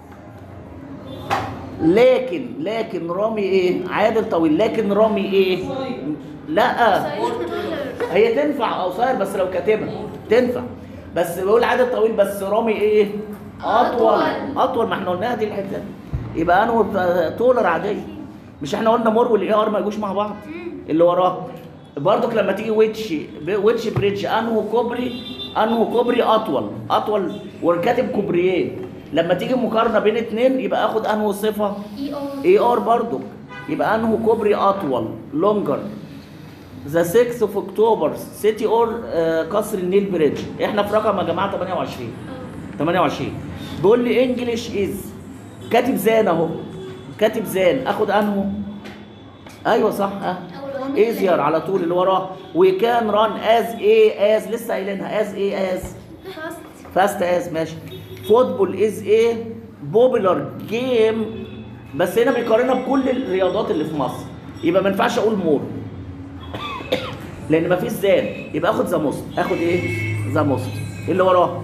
لكن لكن رامي ايه عادل طويل لكن رامي ايه لا هي تنفع قصير بس لو كاتبها تنفع بس بيقول عادل طويل بس رامي ايه اطول أطول. اطول ما احنا قلناها دي الحته دي. يبقى انا طولر عاديه مش احنا قلنا مور والاي ار ما يجوش مع بعض اللي وراه برضك لما تيجي ويتش ويتش بريدج انهو كوبري انهو كوبري اطول اطول وكاتب كوبريين لما تيجي مقارنه بين اتنين يبقى اخد انهو صفه اي ار اي ار برضو يبقى انهو كوبري اطول لونجر ذا 6 اوف اكتوبر سيتي اور قصر النيل بريدج احنا في رقم يا جماعه 28 28 بيقول لي انجلش از كاتب زان اهو كاتب زان اخد انهو ايوه صح ها ايزير على طول اللي وراه وي كان ران از ايه از لسه قايلينها از ايه از فاست فاست از ماشي فوتبول از ايه بوبولار جيم بس هنا بيقارنها بكل الرياضات اللي في مصر يبقى ما ينفعش اقول مور لان ما فيش زان يبقى اخد ذا موست اخد ايه ذا موست اللي وراه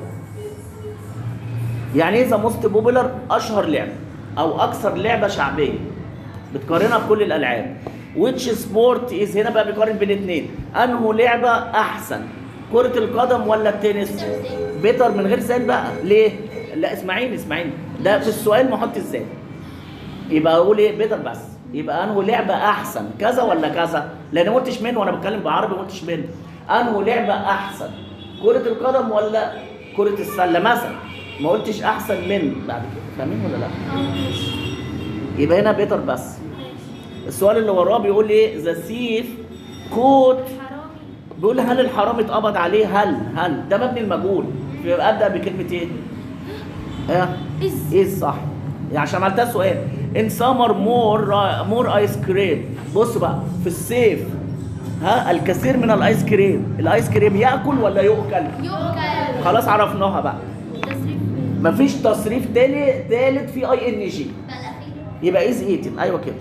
يعني ايه ذا موست بوبولار اشهر لعبه او اكثر لعبه شعبيه بتقارنها بكل الالعاب which sport is هنا بقى بيقارن بين الاثنين انه لعبه احسن كره القدم ولا التنس بيتر من غير زان بقى ليه لا اسمعيني اسمعيني ده في السؤال ما احط ازاي يبقى اقول ايه بيتر بس يبقى انه لعبه احسن كذا ولا كذا لان ما قلتش من وانا بتكلم بعربي ما قلتش من انه لعبه احسن كره القدم ولا كره السله مثلا ما قلتش احسن من بعد كده فاهمين ولا لا يبقى هنا بيتر بس السؤال اللي وراه بيقول ايه ذا سيف كوت حرامي بيقول هل الحرام اتقبض عليه هل هل ده مبني المجهول يبقى ابدا بكلمه ايه؟ اه از ايه الصح؟ يعني عشان عملتها سؤال ان سمر مور مور ايس كريم بص بقى في الصيف ها الكثير من الايس كريم الايس كريم ياكل ولا يؤكل؟ يوكل خلاص عرفناها بقى تصريف مفيش تصريف تاني تالت في اي ان جي بقى الاخير يبقى از ايتن ايوه كده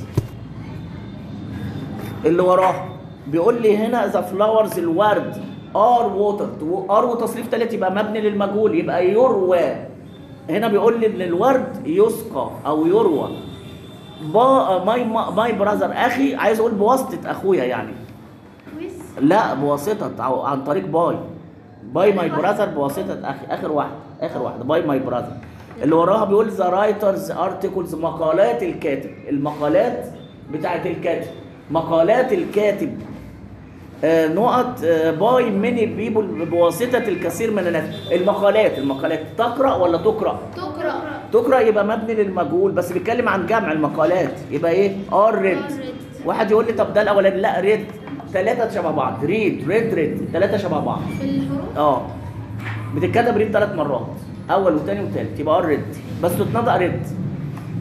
اللي وراه بيقول لي هنا ذا فلاورز الورد ار ووتر ار وتصريف ثالث يبقى مبني للمجهول يبقى يروى هنا بيقول لي ان الورد يسقى او يروى با ماي ماي براذر اخي عايز اقول بواسطه اخويا يعني كويس لا بواسطه أو عن طريق باي باي ماي براذر بواسطه اخي اخر واحد اخر واحد باي ماي براذر اللي وراها بيقول ذا رايترز ارتكلز مقالات الكاتب المقالات بتاعت الكاتب مقالات الكاتب آه، نقط باي ماني بيبول بواسطه الكثير من الناس المقالات المقالات تقرا ولا تقرا تقرا تقرا يبقى مبني للمجهول بس بيتكلم عن جمع المقالات يبقى ايه ار ريد read. واحد يقول لي طب ده الاولاني لا ريد ثلاثه شبه بعض ريد ريد ريد ثلاثه شبه بعض في الحروف اه بتتكتب ريد ثلاث مرات اول وثاني وثالث يبقى ار ريد بس تتنطق ريد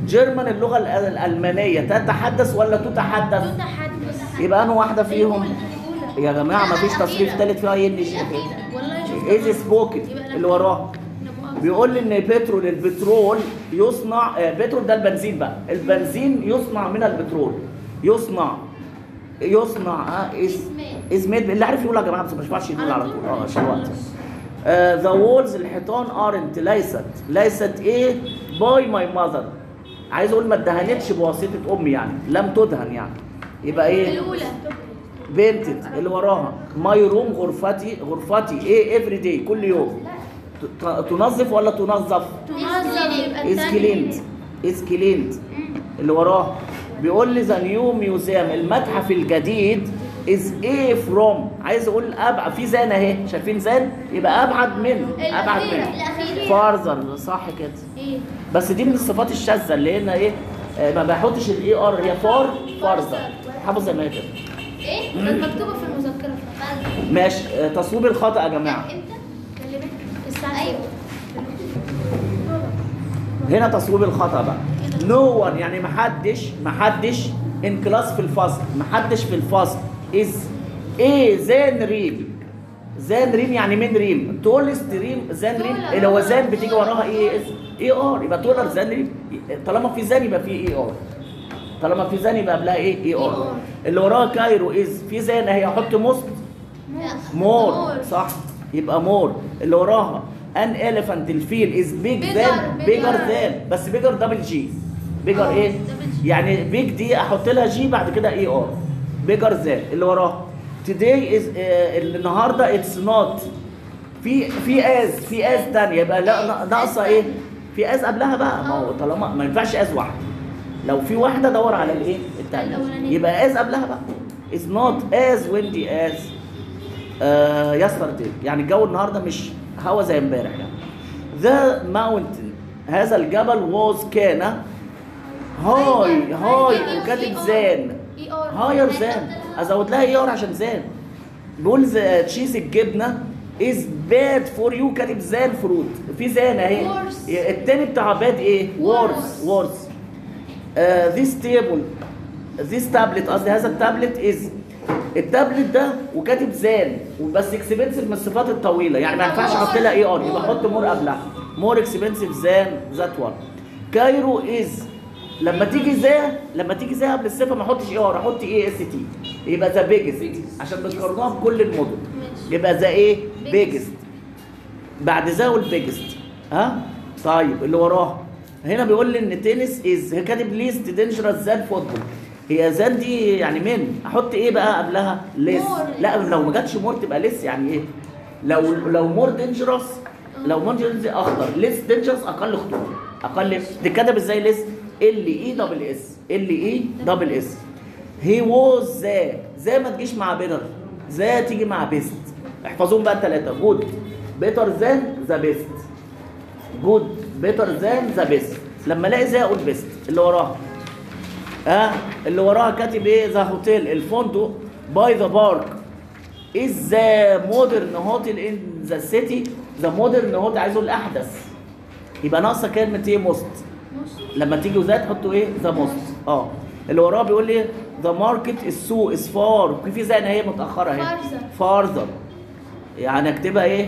جيرمان اللغه الأ- الالمانيه تتحدث ولا تتحدث تتحدث يبقى انه واحده فيهم الأولى. يا جماعه ما فيش لا، تصريف الأخيرة. ثالث فيها ين والله شوف ايزي سبوكن اللي وراه بيقول لي ان بترول البترول يصنع آه، بترول ده البنزين بقى البنزين يصنع من البترول يصنع يصنع اه از از ميد اللي عارف يقول يا جماعه بس ما ينفعش يقول على طول اه عشان الوقت ذا وولز الحيطان ارنت ليست ليست ايه باي ماي ماذر عايز اقول ما اتدهنتش بواسطه امي يعني لم تدهن يعني يبقى ايه الأولى بنتت اللي وراها ماي روم غرفتي غرفتي ايه افري داي كل يوم ت- تنظف ولا تنظف تنظم يبقى از الثاني كلينت از كلينت اللي وراه بيقول لي ذا نيو ميوزيوم المتحف الجديد از ايه فروم عايز اقول ابعد في زان اهي شايفين زان يبقى ابعد من ابعد من الأخيرة. فارزر صح كده ايه بس دي من الصفات الشاذه اللي هنا ايه آه، ما بحطش الاي ار هي فار فارزر حافظ زي ما هي كده ايه كانت مكتوبة في المذكرة ماشي آه، تصويب الخطا يا جماعه امتى كلمت الساعة ايوه هنا تصويب الخطا بقى نو no يعني محدش محدش ان كلاس في الفصل محدش في الفصل از ايه زان ريم زان ريم يعني من ريم تولست ريم زان ريم اللي هو زان بتيجي وراها ايه اس اي ار يبقى تولر زان ريم طالما في زان يبقى في اي ار طالما في زان يبقى قبلها ايه اي ار اللي وراها كايرو از في زان اهي احط موست لا مور مور. صح يبقى مور اللي وراها ان اليفانت الفيل از بيج Bigger, ذان bigger. بيجر ذان بس بيجر دبل جي بيجر آه، ايه double G. يعني بيج دي احط لها جي بعد كده اي ار بيجر ذان اللي وراها today is آه، النهارده اتس نوت في في از في از ثانيه يبقى لا ناقصه ايه في از قبلها بقى ما هو طالما ما ينفعش از واحده لو في واحده دور على الايه الثانيه الأولانية. يبقى از قبلها بقى is not as windy as آه يسترداي يعني الجو النهارده مش هوا زي امبارح يعني ذا ماونتن هذا الجبل واز كان هاي هاي وكاتب زان اي ار هاير زان ازود لها اي ار عشان زان بيقول ذا تشيز الجبنه از باد فور يو كاتب زان فروت في زان اهي Worse. التاني بتاع باد ايه وورز وورز ذيس تيبل ذيس تابلت قصدي هذا التابلت از التابلت ده وكاتب زان وبس اكسبنسيف من الصفات الطويله يعني ما ينفعش احط لها اي ار يبقى احط مور قبلها مور اكسبنسيف زان ذات وان كايرو از لما تيجي ذا لما تيجي ذا قبل الصفه ما احطش اي ار احط اي اس تي يبقى ذا بيجست عشان بتقارنوها بكل المدن يبقى ذا ايه بيجست بعد ذا والبيجست ها طيب اللي وراها هنا بيقول لي ان تنس از هي كاتب ليست دينجرس زان فوتبول هي زان دي يعني من احط ايه بقى قبلها ليس More. لا لو ما جاتش مور تبقى ليس يعني ايه لو لو مور دينجرس لو مور دينجرس اخطر ليس دينجرس اقل خطوره اقل تتكتب ازاي ليس ال اي دبل اس ال اي دبل اس هي ووز ذا ذا ما تجيش مع بيتر ذا تيجي مع بيست احفظوهم بقى الثلاثه جود بيتر ذان ذا بيست جود بيتر ذان ذا بيست لما الاقي ذا اقول بيست اللي وراها اه اللي وراها كاتب ايه ذا هوتيل الفندق باي ذا بارك از ذا مودرن هوتيل ان ذا سيتي ذا مودرن هوتيل عايزه الاحدث يبقى ناقصه كلمه ايه موست لما تيجوا ذا تحطوا ايه ذا موست اه اللي وراه بيقول لي ذا ماركت السوق از فار في زي هي متاخره اهي Farther. فارذر يعني اكتبها ايه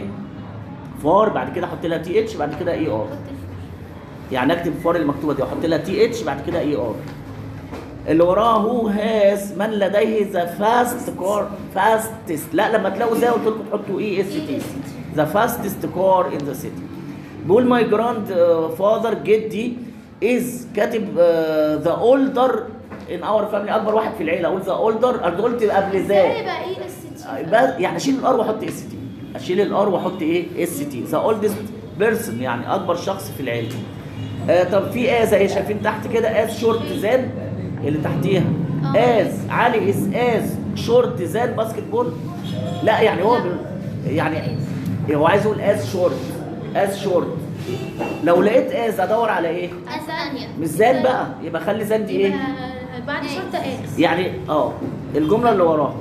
فار بعد كده احط لها تي اتش بعد كده اي ار يعني اكتب فار المكتوبه دي واحط لها تي اتش بعد كده اي ار اللي وراه هو هاز من لديه ذا فاست كار فاستست لا لما تلاقوا زي قلت لكم تحطوا اي اس تي ذا فاستست كار ان ذا سيتي بيقول ماي جراند فاذر جدي از كاتب ذا اولدر ان اور فاميلي اكبر واحد في العيله اقول ذا اولدر انا قلت قبل ذا هيبقى اي اس تي يبقى يعني اشيل الار واحط اس تي اشيل الار واحط ايه اس تي ذا اولدست بيرسون يعني اكبر شخص في العيله آه طب في از اهي شايفين تحت كده از شورت زان اللي تحتيها آه. از علي از از شورت زان باسكت بول لا يعني هو بي- يعني هو عايز يقول از شورت از شورت لو لقيت از ادور على ايه الثانية مش زان بقى يبقى خلي زان دي ايه يبقى بعد شرطة اس يعني اه الجمله اللي وراها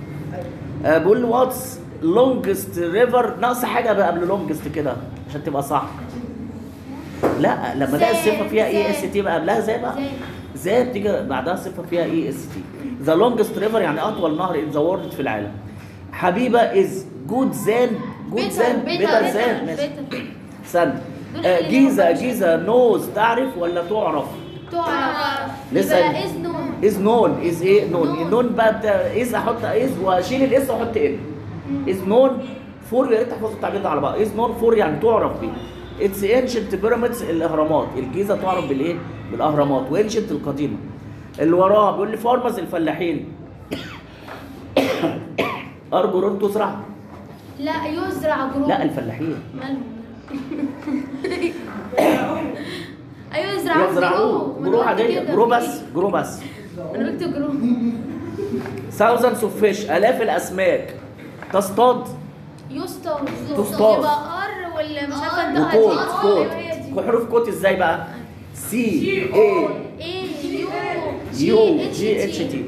آه بيقول واتس لونجست ريفر ناقص حاجه بقى قبل لونجست كده عشان تبقى صح لا لما الاقي زي- الصفه فيها اي زي. اس تي بقى قبلها زي بقى زي. زي بتيجي بعدها صفه فيها اي اس تي ذا لونجست ريفر يعني اطول نهر ان ذا وورلد في العالم حبيبه از جود زان جود بيتر زان بيتر بيتر زان ماشي بيتر استنى دول آه، اللي جيزه هم- جيزه نوز تعرف ولا تعرف تعرف لسه يبقى قايل. از نون از نون از ايه نون نون. النون بقى بتاع از احط از واشيل الاس واحط ان از نون فور يا ريت تحفظوا التعبير ده على بعض از نون فور يعني تعرف بيه اتس انشنت بيراميدز الاهرامات الجيزه تعرف بالايه بالاهرامات وانشنت القديمه اللي وراها بيقول لي فارمز الفلاحين ارجو ان تزرع لا يزرع جروب لا الفلاحين مالهم ايوه يزرعوا يزرعوه جروح عاديه جرو بس جرو بس انا قلت جروب thousands of fish الاف الاسماك تصطاد يصطاد تصطاد. يبقى ار ولا مش عارفه انت وكوت قاعد- كوت أيوة هي دي. حروف كوت ازاي بقى سي اي ايه يو يو جي اتش تي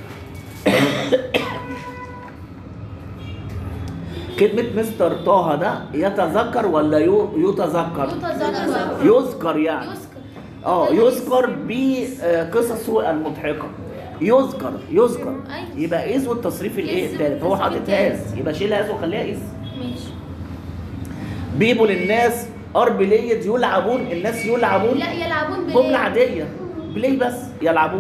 كلمة مستر طه ده يتذكر ولا يو يتذكر؟ يتذكر يذكر يعني يذكر اه يذكر بقصصه المضحكة يذكر يذكر أيوة. يبقى إذ والتصريف الايه إذ التالت هو والتصريف حاططها التالت. إذ يبقى شيلها إذ وخليها إذ ماشي بيبول الناس ار بلايد يلعبون الناس يلعبون لا يلعبون جملة بليه عادية بلاي بس يلعبون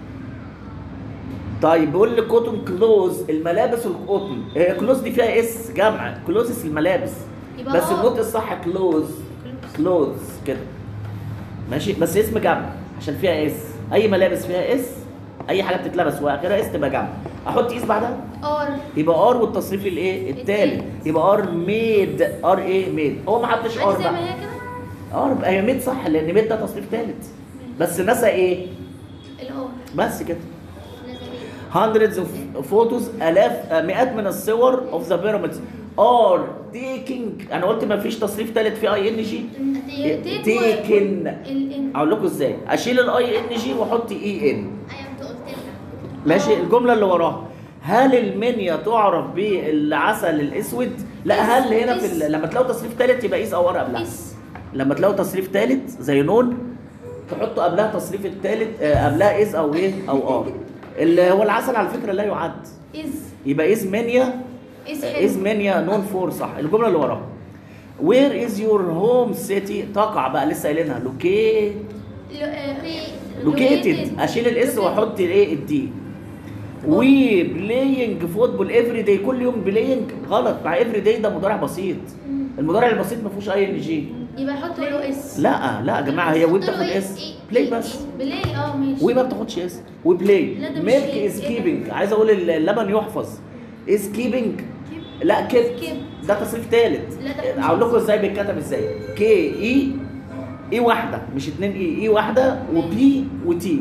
طيب بيقول لي كوتون كلوز الملابس القطن هي كلوز دي فيها اس جمع كلوزس الملابس يبقى بس آه. النطق الصح كلوز كلوز كده ماشي بس اسم جمع عشان فيها اس اي ملابس فيها اس اي حاجه بتتلبس واخرها اس تبقى جمع احط اس بعدها ار يبقى ار والتصريف الايه التالت التالت. يبقى ار ميد ار ايه ميد هو ما حطش ار عادي زي بقى ما هي كده ار بقى هي ميد صح لان ميد ده تصريف تالت بس نسى ايه الار بس كده نزلين hundreds of photos الاف آه، مئات من الصور of the pyramids are taking انا قلت ما فيش تصريف ثالث في اي ان جي taken الان اقول لكم ازاي اشيل الاي ان جي واحط اي ان ايوه انت قلت لنا ماشي الجمله اللي وراها هل المنيا تعرف بالعسل الاسود لا هل هنا في ال- لما تلاقوا تصريف ثالث يبقى ايز او ار قبلها اس لما تلاقوا تصريف ثالث زي نون تحطوا قبلها تصريف الثالث آه، قبلها از او ايه او ار اللي هو العسل على فكره لا يعد از يبقى از منيا از از منيا نون فور صح الجمله اللي وراها وير از يور هوم سيتي تقع بقى لسه قايلينها لوكيت لوكيتد اشيل الاس واحط الايه الدي وي بلاينج فوتبول افري داي كل يوم بلاينج غلط مع افري داي ده مضارع بسيط المضارع البسيط ما فيهوش اي ان جي يبقى حطوا له اس لا لا يا جماعه هي وي بتاخد إيه؟ اس إيه؟ بلاي إيه؟ بس بلاي اه ماشي وي ما بتاخدش اس وبلاي لا ده مش ميلك إيه؟ از إيه ده؟ كيبنج عايز اقول اللبن يحفظ از كيبنج لا كيب كيب. ده تصريف ثالث لا، ده مش اقول لكم ازاي بيتكتب ازاي كي اي اي واحده مش اتنين اي اي واحده وبي وتي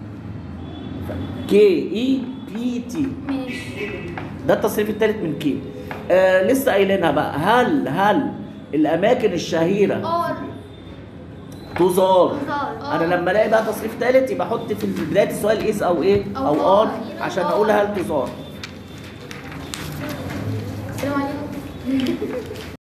كي اي بي تي ماشي ده التصريف الثالث من كي آه لسه قايلينها بقى هل هل الاماكن الشهيره ار تزار تزار. انا لما الاقي بقى تصريف ثالث يبقى احط في بدايه السؤال اس او ايه أو او ار آر. عشان آر. اقول هل تزار السلام عليكم